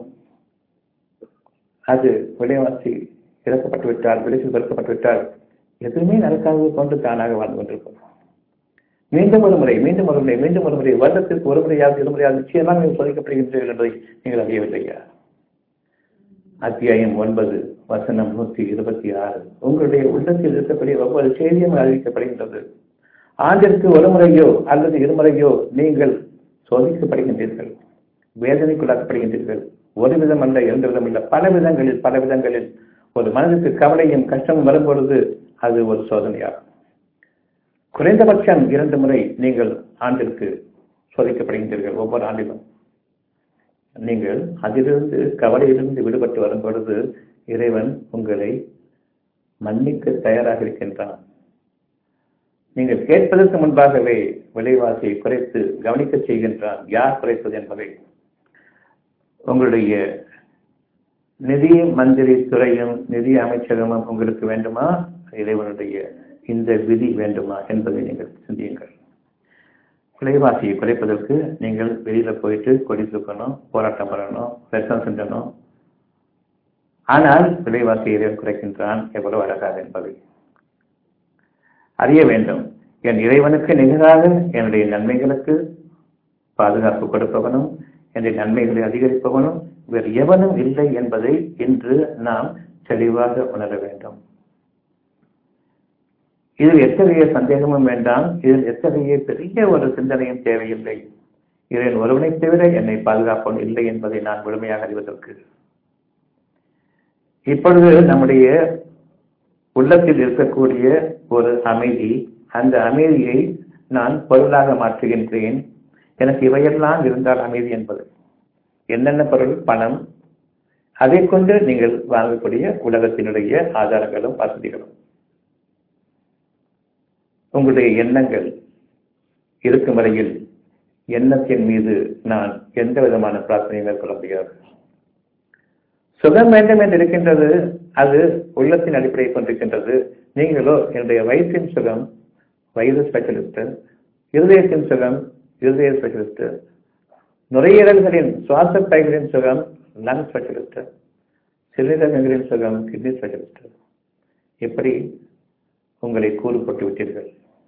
அது விலைவாசி இறக்கப்பட்டு விட்டால் விளைச்சல் பெருக்கப்பட்டு விட்டால் எதுவுமே நடக்காதது கொண்டு தானாக வாழ்ந்து கொண்டிருக்கும் மீண்டும் ஒரு முறை மீண்டும் ஒரு முறை மீண்டும் ஒரு முறை வருடத்திற்கு ஒரு முறையாவது இருமுறையாவது நிச்சயமாக நீங்கள் சோதிக்கப்படுகின்றீர்கள் என்பதை நீங்கள் அறியவில்லையா அத்தியாயம் ஒன்பது வசனம் நூற்றி இருபத்தி ஆறு உங்களுடைய உள்ளத்தில் இருக்கக்கூடிய ஒவ்வொரு செய்தியும் அறிவிக்கப்படுகின்றது ஆண்டிற்கு ஒரு முறையோ அல்லது இருமுறையோ நீங்கள் சோதிக்கப்படுகின்றீர்கள் வேதனைக்குள்ளாக்கப்படுகின்றீர்கள் ஒரு விதம் அல்ல இரண்டு விதம் அல்ல பல விதங்களில் பல விதங்களில் ஒரு மனதுக்கு கவலையும் கஷ்டமும் வரும்பொழுது அது ஒரு சோதனையாகும் குறைந்தபட்சம் இரண்டு முறை நீங்கள் ஆண்டிற்கு சோதிக்கப்படுகின்றீர்கள் ஒவ்வொரு ஆண்டிலும் நீங்கள் அதிலிருந்து கவலையிலிருந்து விடுபட்டு வரும் பொழுது இறைவன் உங்களை மன்னிக்க தயாராக இருக்கின்றான் நீங்கள் கேட்பதற்கு முன்பாகவே விலைவாசியை குறைத்து கவனிக்க செய்கின்றான் யார் குறைப்பது என்பதை உங்களுடைய நிதி மந்திரி துறையும் நிதி அமைச்சகமும் உங்களுக்கு வேண்டுமா இறைவனுடைய இந்த விதி வேண்டுமா என்பதை நீங்கள் சிந்தியுங்கள் விலைவாசியை குறைப்பதற்கு நீங்கள் வெளியில போயிட்டு கொடி தூக்கணும் போராட்டம் பண்ணணும் ரத்தம் சிந்தணும் ஆனால் விலைவாசியை இறைவன் குறைக்கின்றான் எவ்வளவு அழகாக என்பதை அறிய வேண்டும் என் இறைவனுக்கு நிகராக என்னுடைய நன்மைகளுக்கு பாதுகாப்பு கொடுப்பவனும் என்னுடைய நன்மைகளை அதிகரிப்பவனும் வேறு எவனும் இல்லை என்பதை இன்று நாம் தெளிவாக உணர வேண்டும் இதில் எத்தகைய சந்தேகமும் வேண்டாம் இதில் எத்தகைய பெரிய ஒரு சிந்தனையும் தேவையில்லை இதன் ஒருவனை தவிர என்னை பாதுகாப்பவன் இல்லை என்பதை நான் முழுமையாக அறிவதற்கு இப்பொழுது நம்முடைய உள்ளத்தில் இருக்கக்கூடிய ஒரு அமைதி அந்த அமைதியை நான் பொருளாக மாற்றுகின்றேன் எனக்கு இவையெல்லாம் இருந்தால் அமைதி என்பது என்னென்ன பொருள் பணம் அதை கொண்டு நீங்கள் வாங்கக்கூடிய உலகத்தினுடைய ஆதாரங்களும் வசதிகளும் உங்களுடைய எண்ணங்கள் இருக்கும் வரையில் எண்ணத்தின் மீது நான் எந்த விதமான பிரார்த்தனையும் மேற்கொள்ள முடியாது சுகம் வேண்டும் என்று இருக்கின்றது அது உள்ளத்தின் அடிப்படையை கொண்டிருக்கின்றது நீங்களோ என்னுடைய வயிற்றின் சுகம் வயது ஸ்பெஷலிஸ்ட் இருதயத்தின் சுகம் இருதய ஸ்பெஷலிஸ்ட் நுரையீரல்களின் சுவாச பைகளின் சுகம் லங் ஸ்பெஷலிஸ்ட் சிறுநீரகங்களின் சுகம் கிட்னி ஸ்பெஷலிஸ்ட் எப்படி உங்களை கூறு போட்டு விட்டீர்கள்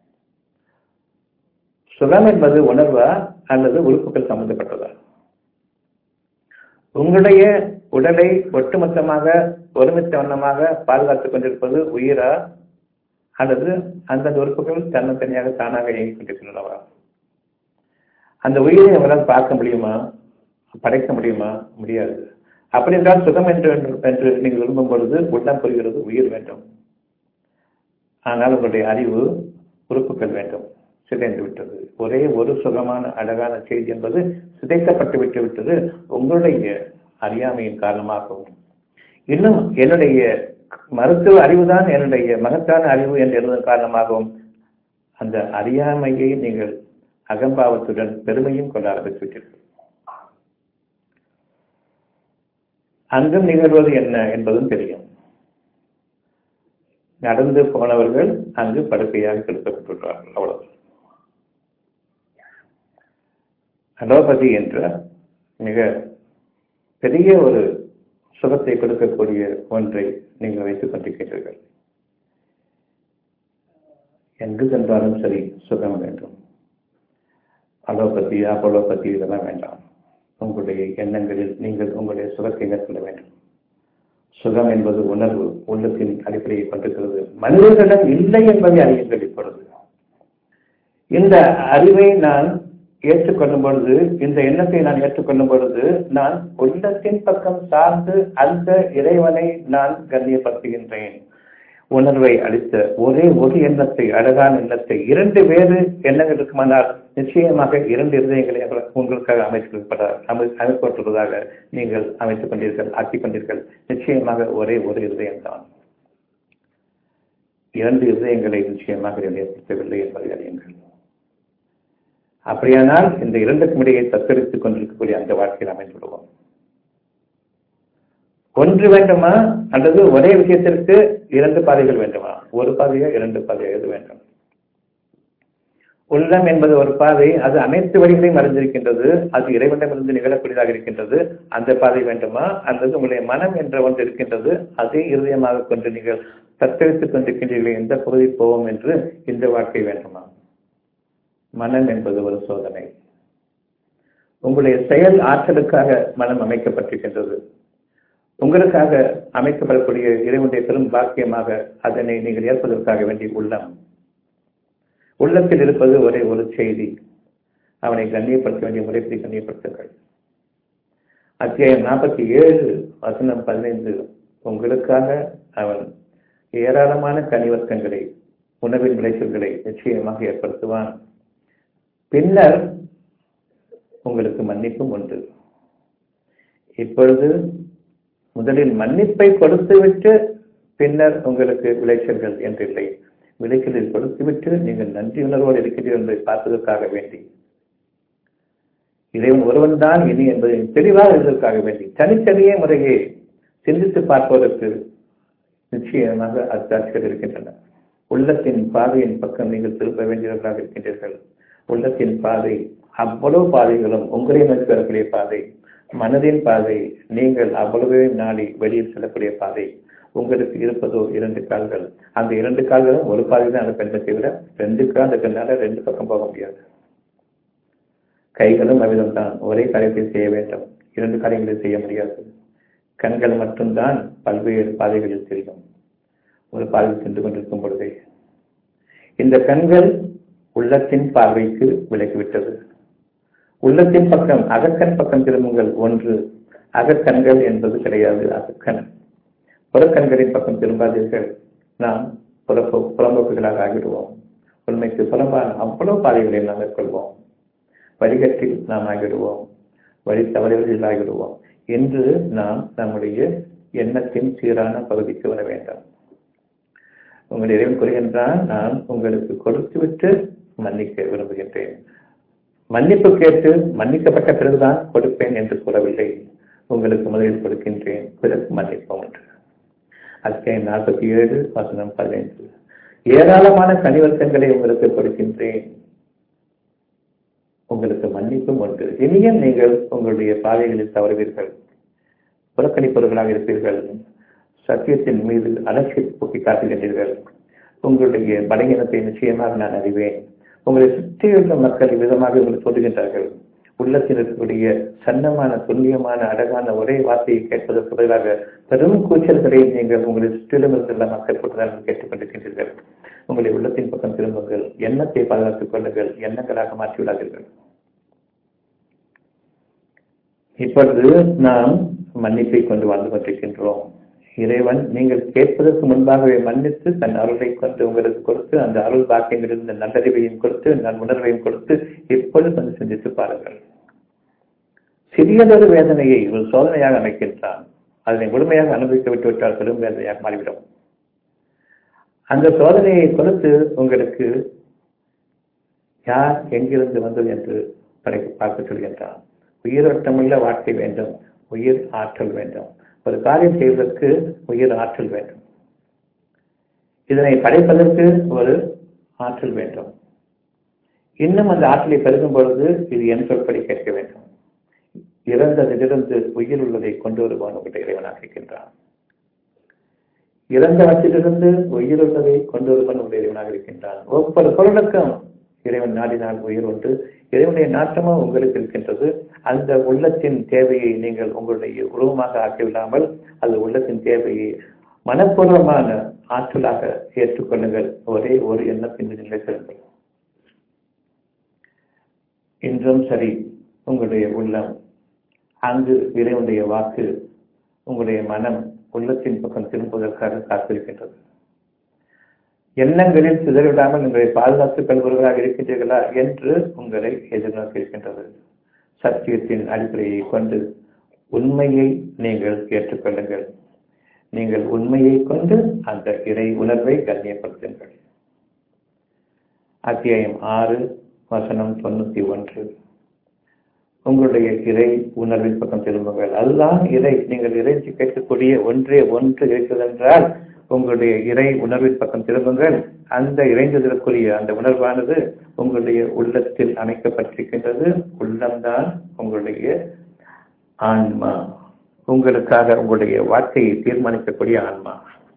சுகம் என்பது உணர்வா அல்லது உறுப்புகள் சம்பந்தப்பட்டதா உங்களுடைய உடலை ஒட்டுமொத்தமாக ஒருமித்த வண்ணமாக பாதுகாத்துக் கொண்டிருப்பது உயிரா அல்லது அந்தந்த உறுப்புகள் தன்னத்தனியாக தானாக இயங்கிக் கொண்டிருக்கின்றனவா அந்த உயிரை அவரால் பார்க்க முடியுமா படைக்க முடியுமா முடியாது அப்படி என்றால் சுகம் என்று என்று நீங்கள் விரும்பும் பொழுது உள்ளம் புரிகிறது உயிர் வேண்டும் ஆனால் உங்களுடைய அறிவு உறுப்புகள் வேண்டும் சிதைந்து விட்டது ஒரே ஒரு சுகமான அழகான செய்தி என்பது சிதைக்கப்பட்டு விட்டு விட்டது உங்களுடைய அறியாமையின் காரணமாகவும் இன்னும் என்னுடைய மருத்துவ அறிவுதான் என்னுடைய மகத்தான அறிவு என்று இருந்ததன் காரணமாகவும் அந்த அறியாமையை நீங்கள் அகம்பாவத்துடன் பெருமையும் கொள்ள ஆரம்பித்துவிட்டீர்கள் அங்கும் நிகழ்வது என்ன என்பதும் தெரியும் நடந்து போனவர்கள் அங்கு படுக்கையாக கெடுக்கப்பட்டுள்ளார்கள் அவ்வளவு அலோபதி என்ற மிக பெரிய ஒரு சுகத்தை கொடுக்கக்கூடிய ஒன்றை நீங்கள் வைத்துக் கொண்டிருக்கிறீர்கள் எங்கு சென்றாலும் சரி சுகம் வேண்டும் அலோபதி அப்போலோபதி இதெல்லாம் வேண்டாம் உங்களுடைய எண்ணங்களில் நீங்கள் உங்களுடைய சுகத்தை மேற்கொள்ள வேண்டும் சுகம் என்பது உணர்வு உள்ளத்தின் அடிப்படையை கொண்டிருக்கிறது மனிதர்களிடம் இல்லை என்பதை அறியுங்கள் இப்பொழுது இந்த அறிவை நான் ஏற்றுக்கொள்ளும் பொழுது இந்த எண்ணத்தை நான் ஏற்றுக்கொள்ளும் பொழுது நான் உள்ளத்தின் பக்கம் சார்ந்து அந்த இறைவனை நான் கண்ணியப்படுத்துகின்றேன் உணர்வை அளித்த ஒரே ஒரு எண்ணத்தை அழகான எண்ணத்தை இரண்டு வேறு எண்ணங்கள் இருக்குமானால் நிச்சயமாக இரண்டு இருதயங்களை உங்களுக்காக அமைக்கப்பட அமை அமைக்கப்பட்டுள்ளதாக நீங்கள் அமைத்துக் கொண்டீர்கள் ஆக்கிக் கொண்டீர்கள் நிச்சயமாக ஒரே ஒரு இருதயம்தான் இரண்டு இருதயங்களை நிச்சயமாக ஏற்படுத்தவில்லை என்பதை அறியுங்கள் அப்படியானால் இந்த இரண்டுக்கும் இடையே தத்தெடுத்துக் கொண்டிருக்கக்கூடிய அந்த வாழ்க்கையில் அமைந்துவிடுவோம் ஒன்று வேண்டுமா அல்லது ஒரே விஷயத்திற்கு இரண்டு பாதைகள் வேண்டுமா ஒரு பாதையா இரண்டு பாதையா எது வேண்டும் உள்ளம் என்பது ஒரு பாதை அது அனைத்து வழிகளையும் அறிந்திருக்கின்றது அது இறைவனிடமிருந்து நிகழக்கூடியதாக இருக்கின்றது அந்த பாதை வேண்டுமா அல்லது உங்களுடைய மனம் என்ற ஒன்று இருக்கின்றது அதை இருதயமாக கொண்டு நீங்கள் தத்தெடுத்துக் கொண்டிருக்கின்றீர்கள் எந்த பகுதி போவோம் என்று இந்த வாழ்க்கை வேண்டுமா மனம் என்பது ஒரு சோதனை உங்களுடைய செயல் ஆற்றலுக்காக மனம் அமைக்கப்பட்டிருக்கின்றது உங்களுக்காக அமைக்கப்படக்கூடிய இறைவனுடைய பெரும் பாக்கியமாக அதனை நீங்கள் ஏற்பதற்காக வேண்டிய உள்ளம் உள்ளத்தில் இருப்பது ஒரே ஒரு செய்தி அவனை கண்ணியப்படுத்த வேண்டிய முறைப்படி கண்ணியப்படுத்துங்கள் அத்தியாயம் நாற்பத்தி ஏழு வசனம் பதினைந்து உங்களுக்காக அவன் ஏராளமான கனிவர்க்கங்களை உணவின் விளைச்சல்களை நிச்சயமாக ஏற்படுத்துவான் பின்னர் உங்களுக்கு மன்னிப்பும் உண்டு இப்பொழுது முதலில் மன்னிப்பை கொடுத்துவிட்டு பின்னர் உங்களுக்கு விளைச்சல்கள் என்றில்லை விளைச்சலில் கொடுத்துவிட்டு நீங்கள் நன்றி உணர்வோடு இருக்கிறீர்கள் என்பதை பார்ப்பதற்காக வேண்டி இறைவன் ஒருவன் தான் இனி என்பதை தெளிவாக இருந்ததற்காக வேண்டி தனித்தனியே முறையே சிந்தித்து பார்ப்பதற்கு நிச்சயமாக அத்தாட்சிகள் இருக்கின்றன உள்ளத்தின் பாதையின் பக்கம் நீங்கள் திரும்ப வேண்டியவர்களாக இருக்கின்றீர்கள் உள்ளத்தின் பாதை அவ்வளவு பாதைகளும் உங்களை நோக்கி வரக்கூடிய பாதை மனதின் பாதை நீங்கள் அவ்வளவே நாடி வெளியில் செல்லக்கூடிய பாதை உங்களுக்கு இருப்பதோ இரண்டு கால்கள் அந்த இரண்டு கால்களும் ஒரு பாதை தான் அந்த பெண்ணை தவிர ரெண்டு கால் அந்த பெண்ணால ரெண்டு பக்கம் போக முடியாது கைகளும் அவ்விதம் தான் ஒரே காரியத்தை செய்ய வேண்டும் இரண்டு காரியங்களை செய்ய முடியாது கண்கள் மட்டும்தான் பல்வேறு பாதைகளில் தெரியும் ஒரு பாதையில் சென்று கொண்டிருக்கும் பொழுதே இந்த கண்கள் உள்ளத்தின் பார்வைக்கு விலகிவிட்டது உள்ளத்தின் பக்கம் அகக்கண் பக்கம் திரும்புங்கள் ஒன்று அகக்கண்கள் என்பது கிடையாது அகக்கண் புறக்கண்களின் பக்கம் திரும்பாதீர்கள் நாம் புறப்போ புறம்போக்குகளாக ஆகிடுவோம் உண்மைக்கு புறம்பான அவ்வளவு பாதைகளை நாம் மேற்கொள்வோம் வழிகட்டில் நாம் ஆகிடுவோம் வழி தவறுகளில் ஆகிடுவோம் என்று நாம் நம்முடைய எண்ணத்தின் சீரான பகுதிக்கு வர வேண்டும் உங்கள் இறைவன் கூறுகின்றான் நான் உங்களுக்கு கொடுத்துவிட்டு மன்னிக்க விரும்புகின்றேன் மன்னிப்பு கேட்டு மன்னிக்கப்பட்ட பிறகுதான் கொடுப்பேன் என்று கூறவில்லை உங்களுக்கு முதலில் கொடுக்கின்றேன் பிறகு மன்னிப்போம் என்று அத்தியாயம் நாற்பத்தி ஏழு வசனம் பதினைந்து ஏராளமான கனிவர்க்கங்களை உங்களுக்கு கொடுக்கின்றேன் உங்களுக்கு மன்னிப்பும் உண்டு இனியும் நீங்கள் உங்களுடைய பாதைகளில் தவறுவீர்கள் புறக்கணிப்பவர்களாக இருப்பீர்கள் சத்தியத்தின் மீது அலட்சியத்தை போக்கி காட்டுகின்றீர்கள் உங்களுடைய பலகீனத்தை நிச்சயமாக நான் அறிவேன் உங்களை சுற்றியுள்ள மக்கள் விதமாக உங்களுக்கு சொல்லுகின்றார்கள் உள்ளத்தில் இருக்கக்கூடிய சன்னமான துல்லியமான அழகான ஒரே வார்த்தையை கேட்பதற்கு பதிலாக பெரும் கூச்சல்களை நீங்கள் உங்களை சுற்றிலும் இருந்துள்ள மக்கள் கூட்டத்தார்கள் கேட்டுக்கொண்டிருக்கின்றீர்கள் உங்களை உள்ளத்தின் பக்கம் திரும்புங்கள் எண்ணத்தை பாதுகாத்துக் கொள்ளுங்கள் எண்ணங்களாக மாற்றிவிடாதீர்கள் இப்பொழுது நாம் மன்னிப்பை கொண்டு வாழ்ந்து கொண்டிருக்கின்றோம் இறைவன் நீங்கள் கேட்பதற்கு முன்பாகவே மன்னித்து தன் அருளை கொண்டு உங்களுக்கு கொடுத்து அந்த அருள் பாக்கியங்களிலிருந்து நல்லறிவையும் கொடுத்து நன் உணர்வையும் கொடுத்து இப்பொழுது வந்து சிந்தித்து பாருங்கள் சிறியதொரு வேதனையை ஒரு சோதனையாக அமைக்கின்றான் அதனை முழுமையாக அனுபவிக்க விட்டுவிட்டால் பெரும் வேதனையாக மாறிவிடும் அந்த சோதனையை கொடுத்து உங்களுக்கு யார் எங்கிருந்து வந்தது என்று படைக்க பார்க்க சொல்கின்றான் உயிரோட்டமுள்ள வாழ்க்கை வேண்டும் உயிர் ஆற்றல் வேண்டும் ஒரு காரியம் செய்வதற்கு உயிர் ஆற்றல் வேண்டும் இதனை படைப்பதற்கு ஒரு ஆற்றல் வேண்டும் இன்னும் அந்த ஆற்றலை பெருகும் பொழுது இது என் சொற்படி கேட்க வேண்டும் இறந்ததிலிருந்து உயிர் உள்ளதை கொண்டு வருவான் உங்களுடைய இறைவனாக இருக்கின்றான் இறந்தவற்றிலிருந்து உயிர் உள்ளதை கொண்டு வருவான் உங்களுடைய இறைவனாக இருக்கின்றான் ஒவ்வொரு பொருளுக்கும் இறைவன் நாடினால் உயிர் உண்டு இறைவனுடைய நாட்டமும் உங்களுக்கு இருக்கின்றது அந்த உள்ளத்தின் தேவையை நீங்கள் உங்களுடைய உருவமாக ஆக்கிவிடாமல் அந்த உள்ளத்தின் தேவையை மனப்பூர்வமான ஆற்றலாக ஏற்றுக்கொள்ளுங்கள் ஒரே ஒரு எண்ணத்தின் நிலை செல்லுங்கள் இன்றும் சரி உங்களுடைய உள்ளம் அங்கு இறைவனுடைய வாக்கு உங்களுடைய மனம் உள்ளத்தின் பக்கம் திரும்புவதற்காக காத்திருக்கின்றது எண்ணங்களில் சிதறிவிடாமல் உங்களை பாதுகாத்துக் கொள்பவர்களாக இருக்கின்றீர்களா என்று உங்களை எதிர்நோக்கி இருக்கின்றது சத்தியத்தின் அடிப்படையை கொண்டு உண்மையை நீங்கள் ஏற்றுக்கொள்ளுங்கள் நீங்கள் உண்மையை கொண்டு அந்த இறை உணர்வை கண்ணியப்படுத்துங்கள் அத்தியாயம் ஆறு வசனம் தொண்ணூத்தி ஒன்று உங்களுடைய இறை உணர்வின் பக்கம் திரும்புங்கள் அதுதான் இறை நீங்கள் இறைச்சி கேட்கக்கூடிய ஒன்றே ஒன்று இருக்கிறதென்றால் உங்களுடைய இறை உணர்வின் பக்கம் திரும்புங்கள் அந்த இறைந்ததற்குரிய அந்த உணர்வானது உங்களுடைய உள்ளத்தில் அமைக்கப்பட்டிருக்கின்றது உள்ளம்தான் உங்களுடைய ஆன்மா உங்களுக்காக உங்களுடைய வாழ்க்கையை தீர்மானிக்கக்கூடிய ஆன்மா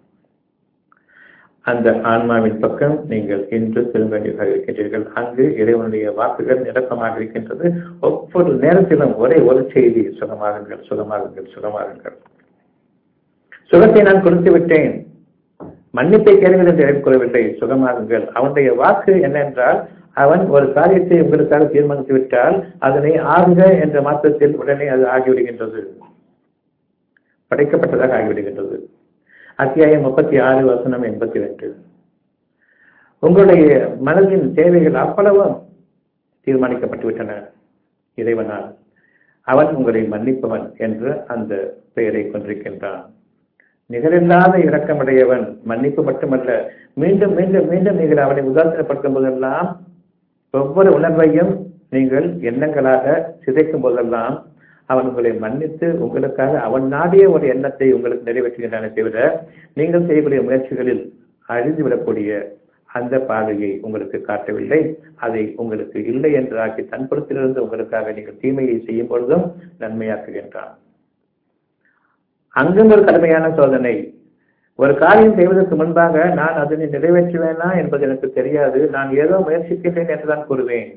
அந்த ஆன்மாவின் பக்கம் நீங்கள் இன்று திரும்ப வேண்டியதாக இருக்கின்றீர்கள் அங்கு இறைவனுடைய வாக்குகள் நிரப்பமாக இருக்கின்றது ஒவ்வொரு நேரத்திலும் ஒரே ஒரு செய்தி சுகமாகுங்கள் சுகமாகுங்கள் சுகமாகுங்கள் சுகத்தை நான் கொடுத்து விட்டேன் மன்னிப்பை கேளுங்கள் என்று எனக்கு கூறவில்லை சுகமாகுங்கள் அவனுடைய வாக்கு என்னென்றால் அவன் ஒரு காரியத்தை உங்களுக்காக தீர்மானித்து விட்டால் அதனை ஆகுக என்ற மாற்றத்தில் உடனே அது ஆகிவிடுகின்றது படைக்கப்பட்டதாக ஆகிவிடுகின்றது அத்தியாயம் முப்பத்தி ஆறு வசனம் எண்பத்தி ரெண்டு உங்களுடைய மனதின் தேவைகள் அவ்வளவும் தீர்மானிக்கப்பட்டு விட்டன இறைவனால் அவன் உங்களை மன்னிப்பவன் என்று அந்த பெயரை கொண்டிருக்கின்றான் நிகரில்லாத இரக்கமுடையவன் மன்னிப்பு மட்டுமல்ல மீண்டும் மீண்டும் மீண்டும் நீங்கள் அவனை உதாசனப்படுத்தும் போதெல்லாம் ஒவ்வொரு உணர்வையும் நீங்கள் எண்ணங்களாக சிதைக்கும் போதெல்லாம் அவன் உங்களை மன்னித்து உங்களுக்காக அவன் நாடிய ஒரு எண்ணத்தை உங்களுக்கு நிறைவேற்றுகின்றன தவிர நீங்கள் செய்யக்கூடிய முயற்சிகளில் அழிந்துவிடக்கூடிய அந்த பாதையை உங்களுக்கு காட்டவில்லை அதை உங்களுக்கு இல்லை என்று ஆக்கி தன்புறத்திலிருந்து உங்களுக்காக நீங்கள் தீமையை செய்யும் பொழுதும் நன்மையாக்குகின்றான் அங்கும் ஒரு கடுமையான சோதனை ஒரு காரியம் செய்வதற்கு முன்பாக நான் அதனை நிறைவேற்றுவேனா என்பது எனக்கு தெரியாது நான் ஏதோ முயற்சிக்கிறேன் என்றுதான் கூறுவேன்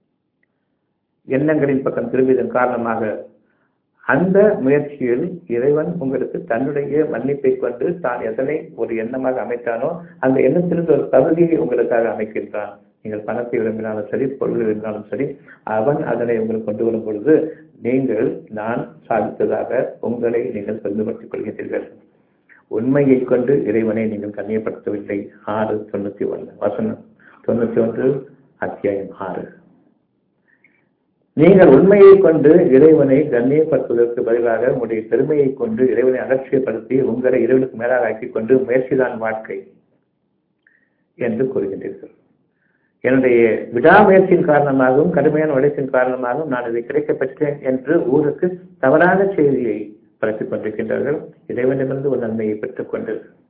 எண்ணங்களின் பக்கம் திரும்பியதன் காரணமாக அந்த முயற்சியில் இறைவன் உங்களுக்கு தன்னுடைய மன்னிப்பை கொண்டு தான் எதனை ஒரு எண்ணமாக அமைத்தானோ அந்த எண்ணத்திலிருந்து ஒரு பகுதியை உங்களுக்காக அமைக்கின்றான் நீங்கள் பணத்தை விரும்பினாலும் சரி பொருள் விரும்பினாலும் சரி அவன் அதனை உங்களுக்கு கொண்டு வரும் பொழுது நீங்கள் நான் சாதித்ததாக உங்களை நீங்கள் பெருமைப்படுத்திக் கொள்கிறீர்கள் உண்மையை கொண்டு இறைவனை நீங்கள் கண்ணியப்படுத்தவில்லை ஆறு தொண்ணூத்தி ஒன்று வசனம் தொண்ணூத்தி ஒன்று அத்தியாயம் ஆறு நீங்கள் உண்மையை கொண்டு இறைவனை கண்ணியப்படுத்துவதற்கு பதிலாக உங்களுடைய பெருமையை கொண்டு இறைவனை அலட்சியப்படுத்தி உங்களை இறைவனுக்கு மேலாக ஆக்கிக் கொண்டு முயற்சிதான் வாழ்க்கை என்று கூறுகின்றீர்கள் என்னுடைய விடாமுயற்சியின் காரணமாகவும் கடுமையான உழைப்பின் காரணமாகவும் நான் இதை கிடைக்கப் பெற்றேன் என்று ஊருக்கு தவறான செய்தியை பரப்பிக் கொண்டிருக்கின்றார்கள் இறைவனிடமிருந்து ஒரு நன்மையை பெற்றுக் கொண்டு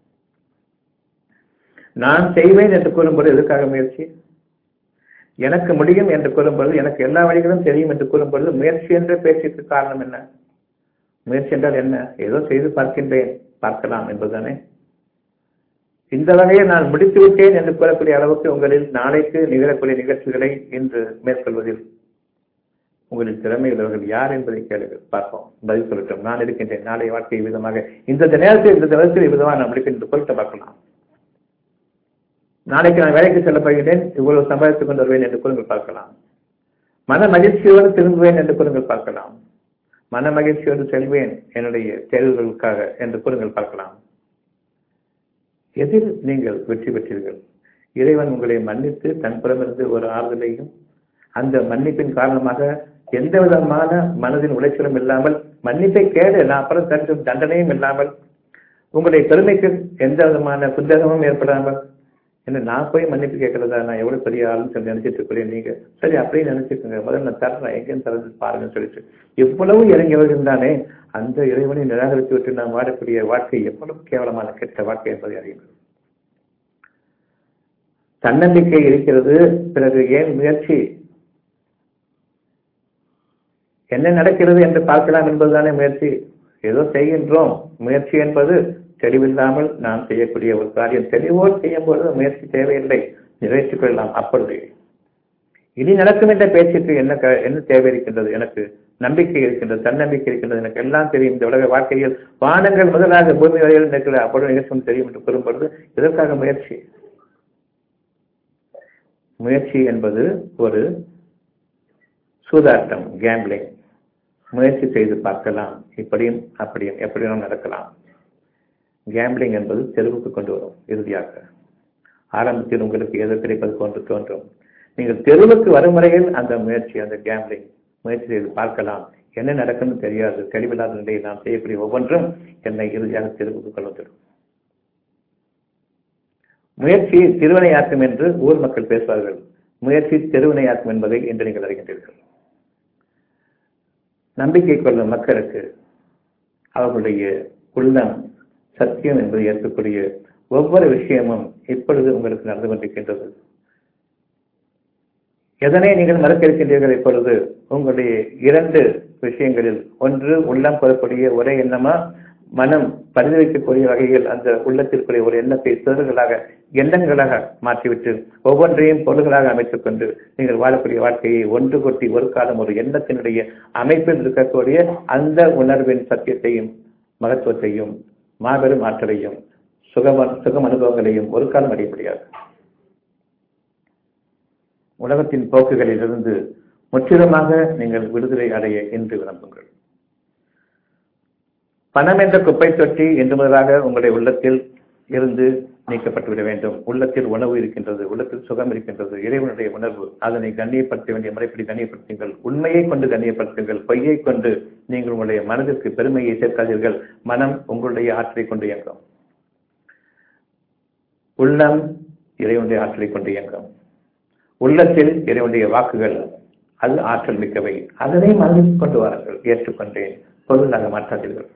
நான் செய்வேன் என்று கூறும்போது எதற்காக முயற்சி எனக்கு முடியும் என்று கூறும்பொழுது எனக்கு எல்லா வழிகளும் தெரியும் என்று கூறும்பொழுது முயற்சி என்ற பேச்சுக்கு காரணம் என்ன முயற்சி என்றால் என்ன ஏதோ செய்து பார்க்கின்றேன் பார்க்கலாம் என்பதுதானே இந்த வகையை நான் முடித்து விட்டேன் என்று கூறக்கூடிய அளவுக்கு உங்களில் நாளைக்கு நிகழக்கூடிய நிகழ்ச்சிகளை இன்று மேற்கொள்வதில் உங்களின் திறமை உள்ளவர்கள் யார் என்பதை கேளுங்கள் பார்ப்போம் பதில் சொல்லட்டும் நான் இருக்கின்றேன் நாளை வாழ்க்கை விதமாக இந்த நேரத்தில் இந்த நேரத்தில் விதமாக நான் முடிக்கின்ற பொருட்டை பார்க்கலாம் நாளைக்கு நான் வேலைக்கு செல்ல போகிறேன் இவ்வளவு சம்பாதித்துக் கொண்டு வருவேன் என்று கூறுங்கள் பார்க்கலாம் மன மகிழ்ச்சியோடு திரும்புவேன் என்று கூறுங்கள் பார்க்கலாம் மன மகிழ்ச்சியோடு செல்வேன் என்னுடைய தேர்வுகளுக்காக என்று கூறுங்கள் பார்க்கலாம் எதில் நீங்கள் வெற்றி பெற்றீர்கள் இறைவன் உங்களை மன்னித்து தன் புறமிருந்து ஒரு ஆறுதலையும் அந்த மன்னிப்பின் காரணமாக எந்த விதமான மனதின் உளைச்சலும் இல்லாமல் மன்னிப்பை கேடு நான் அப்புறம் தடுக்கும் தண்டனையும் இல்லாமல் உங்களுடைய பெருமைக்கு எந்த விதமான புத்தகமும் ஏற்படாமல் என்ன நான் போய் மன்னிப்பு கேட்கறதா நான் எவ்வளவு பெரிய ஆளுன்னு சொல்லி நினைச்சிட்டு இருக்கிறேன் நீங்க சரி அப்படியே நினைச்சுக்கோங்க முதல்ல நான் தர்றேன் எங்கேயும் தரது பாருங்கன்னு சொல்லிட்டு எவ்வளவு இறங்கியவர்கள் தானே அந்த இறைவனை நிராகரித்து விட்டு நாம் வாழக்கூடிய வாழ்க்கை எவ்வளவு கேவலமான கெட்ட வாழ்க்கை என்பதை அறியுங்கள் தன்னம்பிக்கை இருக்கிறது பிறகு ஏன் முயற்சி என்ன நடக்கிறது என்று பார்க்கலாம் என்பதுதானே முயற்சி ஏதோ செய்கின்றோம் முயற்சி என்பது தெளிவில்லாமல் நாம் செய்யக்கூடிய ஒரு காரியம் தெளிவோடு செய்யும் பொழுது முயற்சி தேவையில்லை நிறைவேற்றிக் கொள்ளலாம் அப்பொழுது இனி நடக்கும் என்ற பேச்சுக்கு என்ன க- என்ன தேவை இருக்கின்றது எனக்கு நம்பிக்கை இருக்கின்றது தன்னம்பிக்கை இருக்கின்றது எனக்கு எல்லாம் தெரியும் இந்த உலக வாழ்க்கையில் வானங்கள் முதலாக பூமி வரையில் இருக்கிற அப்பொழுது நிகழ்ச்சியும் தெரியும் என்று கூறும்பொழுது இதற்காக முயற்சி முயற்சி என்பது ஒரு சூதாட்டம் கேம்பிளிங் முயற்சி செய்து பார்க்கலாம் இப்படியும் அப்படியும் எப்படியும் நடக்கலாம் கேம்பிளிங் என்பது தெருவுக்கு கொண்டு வரும் இறுதியாக ஆரம்பத்தில் உங்களுக்கு எது கிடைப்பது போன்று தோன்றும் நீங்கள் தெருவுக்கு வரும் வரையில் அந்த முயற்சி அந்த கேம்பிளிங் முயற்சி செய்து பார்க்கலாம் என்ன நடக்கும்னு தெரியாது தெளிவில்லாத நிலையில் நாம் செய்யக்கூடிய ஒவ்வொன்றும் என்னை இறுதியாக தெருவுக்கு கொண்டு வந்துடும் முயற்சி திருவினையாக்கும் என்று ஊர் மக்கள் பேசுவார்கள் முயற்சி தெருவினையாக்கும் என்பதை இன்று நீங்கள் அறிகின்றீர்கள் நம்பிக்கை கொள்ளும் மக்களுக்கு அவர்களுடைய உள்ளம் சத்தியம் என்பதை ஏற்கக்கூடிய ஒவ்வொரு விஷயமும் இப்பொழுது உங்களுக்கு நடந்து கொண்டிருக்கின்றது எதனை நீங்கள் மறக்க இருக்கின்றீர்கள் இப்பொழுது உங்களுடைய இரண்டு விஷயங்களில் ஒன்று உள்ளம் பெறக்கூடிய ஒரே எண்ணமா மனம் பரிந்துரைக்கக்கூடிய வகையில் அந்த உள்ளத்திற்குரிய ஒரு எண்ணத்தை சிறர்களாக எண்ணங்களாக மாற்றிவிட்டு ஒவ்வொன்றையும் பொருள்களாக அமைத்துக் கொண்டு நீங்கள் வாழக்கூடிய வாழ்க்கையை ஒன்று கொட்டி ஒரு காலம் ஒரு எண்ணத்தினுடைய அமைப்பில் இருக்கக்கூடிய அந்த உணர்வின் சத்தியத்தையும் மகத்துவத்தையும் மாபெரும் ஆற்றலையும் சுகம சுகம் அனுபவங்களையும் ஒரு காலம் அடைய முடியாது உலகத்தின் போக்குகளிலிருந்து முற்றிலுமாக நீங்கள் விடுதலை அடைய என்று விரும்புங்கள் பணம் என்ற குப்பை தொட்டி என்று முதலாக உங்களுடைய உள்ளத்தில் இருந்து நீக்கப்பட்டுவிட வேண்டும் உள்ளத்தில் உணவு இருக்கின்றது உள்ளத்தில் சுகம் இருக்கின்றது இறைவனுடைய உணர்வு அதனை கண்ணியப்படுத்த வேண்டிய முறைப்படி கண்ணியப்படுத்துங்கள் உண்மையை கொண்டு கண்ணியப்படுத்துங்கள் பொய்யை கொண்டு நீங்கள் உங்களுடைய மனதிற்கு பெருமையை சேர்க்காதீர்கள் மனம் உங்களுடைய ஆற்றலை கொண்டு இயங்கும் உள்ளம் இறைவனுடைய ஆற்றலை கொண்டு இயங்கும் உள்ளத்தில் இறைவனுடைய வாக்குகள் அது ஆற்றல் மிக்கவை அதனை மனதில் கொண்டு வாருங்கள் ஏற்றுக்கொண்டேன் பொருளாக மாற்றாதீர்கள்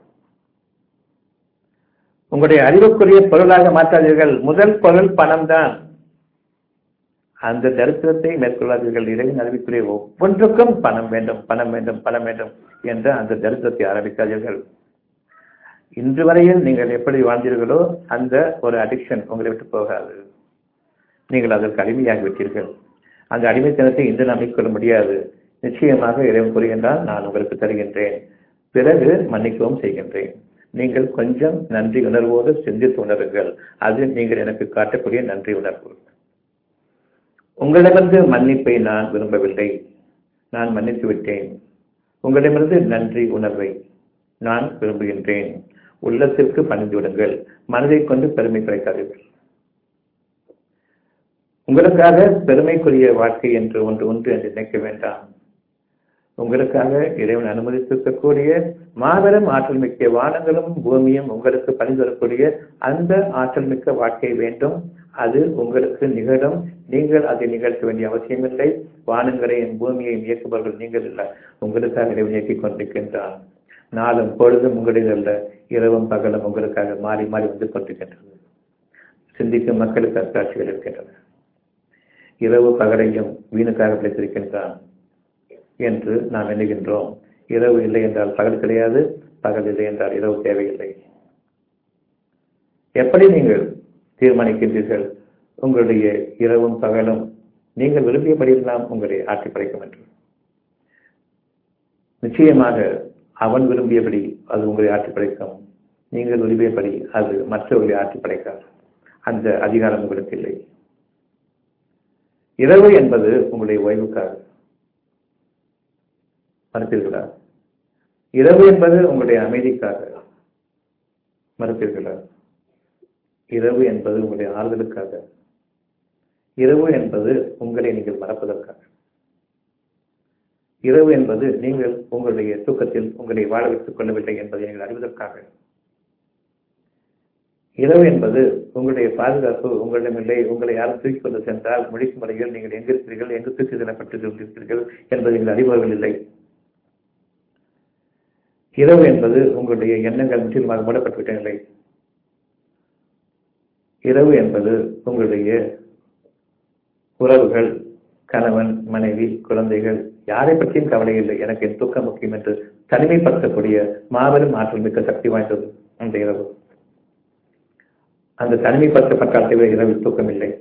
உங்களுடைய அறிவுக்குரிய பொருளாக மாற்றாதீர்கள் முதல் பொருள் பணம் தான் அந்த தரித்திரத்தை மேற்கொள்ளாதீர்கள் இறைவன் அறிவிக்குரிய ஒவ்வொன்றுக்கும் பணம் வேண்டும் பணம் வேண்டும் பணம் வேண்டும் என்ற அந்த தரித்திரத்தை ஆரம்பிக்காதீர்கள் இன்று வரையில் நீங்கள் எப்படி வாழ்ந்தீர்களோ அந்த ஒரு அடிக்ஷன் உங்களை விட்டு போகாது நீங்கள் அதற்கு அடிமையாகி விட்டீர்கள் அந்த அடிமைத்தனத்தை இன்று நாம் மேற்கொள்ள முடியாது நிச்சயமாக இறைவன் கூறுகின்றால் நான் உங்களுக்கு தருகின்றேன் பிறகு மன்னிக்கவும் செய்கின்றேன் நீங்கள் கொஞ்சம் நன்றி உணர்வோடு சிந்தித்து உணருங்கள் அது நீங்கள் எனக்கு காட்டக்கூடிய நன்றி உணர்வு உங்களிடமிருந்து மன்னிப்பை நான் விரும்பவில்லை நான் மன்னித்து விட்டேன் உங்களிடமிருந்து நன்றி உணர்வை நான் விரும்புகின்றேன் உள்ளத்திற்கு பணிந்து விடுங்கள் மனதை கொண்டு பெருமை கிடைக்காதீர்கள் உங்களுக்காக பெருமைக்குரிய வாழ்க்கை என்று ஒன்று உண்டு என்று நினைக்க வேண்டாம் உங்களுக்காக இறைவன் அனுமதித்திருக்கக்கூடிய மாபெரும் ஆற்றல் மிக்க வானங்களும் பூமியும் உங்களுக்கு பணிந்துவரக்கூடிய அந்த ஆற்றல் மிக்க வாழ்க்கை வேண்டும் அது உங்களுக்கு நிகழும் நீங்கள் அதை நிகழ்த்த வேண்டிய அவசியமில்லை வானங்களையும் பூமியையும் இயக்குபவர்கள் நீங்கள் இல்லை உங்களுக்காக இறைவன் இயக்கிக் கொண்டிருக்கின்றான் நாளும் பொழுதும் உங்களில் அல்ல இரவும் பகலும் உங்களுக்காக மாறி மாறி வந்து கொண்டிருக்கின்றது சிந்திக்கும் மக்களுக்கு அத்தாட்சிகள் இருக்கின்றன இரவு பகலையும் வீணுக்காக பிடித்திருக்கின்றான் என்று நாம் எண்ணுகின்றோம் இரவு இல்லை என்றால் பகல் கிடையாது பகல் இல்லை என்றால் இரவு தேவையில்லை எப்படி நீங்கள் தீர்மானிக்கின்றீர்கள் உங்களுடைய இரவும் பகலும் நீங்கள் விரும்பியபடியெல்லாம் உங்களை ஆட்சி படைக்கும் என்று நிச்சயமாக அவன் விரும்பியபடி அது உங்களை ஆட்சி படைக்கும் நீங்கள் விரும்பியபடி அது மற்றவர்களை ஆட்சி படைக்காது அந்த அதிகாரம் உங்களுக்கு இல்லை இரவு என்பது உங்களுடைய ஓய்வுக்காக மறுப்பீர்களா இரவு என்பது உங்களுடைய அமைதிக்காக மறுப்பீர்களா இரவு என்பது உங்களுடைய ஆறுதலுக்காக இரவு என்பது உங்களை நீங்கள் மறப்பதற்காக இரவு என்பது நீங்கள் உங்களுடைய தூக்கத்தில் உங்களை வாழ வைத்துக் கொள்ளவில்லை என்பதை நீங்கள் அறிவதற்காக இரவு என்பது உங்களுடைய பாதுகாப்பு உங்களிடமில்லை உங்களை யாரும் தூக்கிக் கொண்டு சென்றால் முடிக்கும் முறையில் நீங்கள் எங்கிருக்கிறீர்கள் எங்கு தூக்கி செல்லப்பட்டு கொண்டிருக்கிறீர்கள் என்பதை நீங்கள் அறிபவர்கள் இல்லை இரவு என்பது உங்களுடைய எண்ணங்கள் முற்றிலுமாக மூடப்பட்டுவிட்ட நிலை இரவு என்பது உங்களுடைய உறவுகள் கணவன் மனைவி குழந்தைகள் யாரை பற்றியும் கவலை இல்லை எனக்கு என் தூக்கம் முக்கியம் என்று தனிமைப்படுத்தக்கூடிய மாபெரும் ஆற்றல் மிக்க சக்தி வாய்ந்தது அந்த இரவு அந்த தனிமைப்படுத்தப்பட்ட விட இரவில் தூக்கம் இல்லை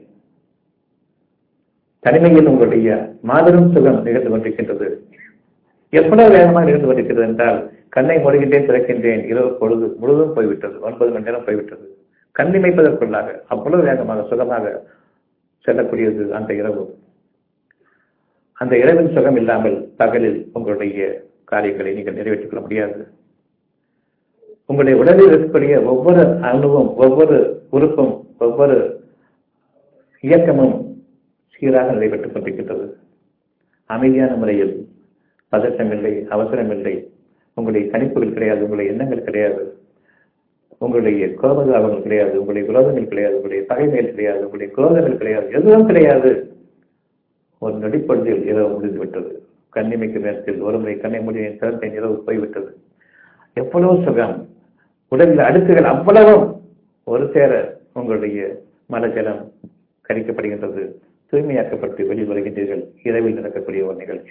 தனிமையில் உங்களுடைய மாபெரும் சுகம் நிகழ்ந்து கொண்டிருக்கின்றது எவ்வளவு வேகமாக நிகழ்ந்து கொண்டிருக்கிறது என்றால் கண்ணை மூடுகின்றேன் திறக்கின்றேன் இரவு பொழுது முழுவதும் போய்விட்டது ஒன்பது மணி நேரம் போய்விட்டது கண்ணிமைப்பதற்குள்ளாக அவ்வளவு வேகமாக சுகமாக செல்லக்கூடியது அந்த இரவு அந்த இரவின் சுகம் இல்லாமல் பகலில் உங்களுடைய காரியங்களை நீங்கள் நிறைவேற்றிக் கொள்ள முடியாது உங்களுடைய உடலில் இருக்கக்கூடிய ஒவ்வொரு அணுவும் ஒவ்வொரு உறுப்பும் ஒவ்வொரு இயக்கமும் சீராக நடைபெற்றுக் கொண்டிருக்கின்றது அமைதியான முறையில் பதற்றமில்லை அவசரமில்லை உங்களுடைய கணிப்புகள் கிடையாது உங்களுடைய எண்ணங்கள் கிடையாது உங்களுடைய கோபதாபங்கள் கிடையாது உங்களுடைய விரோதங்கள் கிடையாது உங்களுடைய பகைமைகள் கிடையாது உங்களுடைய குரோதங்கள் கிடையாது எதுவும் கிடையாது ஒரு நொடிப்பொழுதில் இரவு முடிந்து விட்டது கண்ணிமைக்கு நேரத்தில் ஒரு முறை கண்ணை மூடி திறந்த இரவு போய்விட்டது எவ்வளவு சுகம் உடலில் அடுக்குகள் அவ்வளவும் ஒரு சேர உங்களுடைய மலஜலம் கரிக்கப்படுகின்றது தூய்மையாக்கப்பட்டு வெளியில் வருகின்றீர்கள் இரவில் நடக்கக்கூடிய ஒரு நிகழ்ச்சி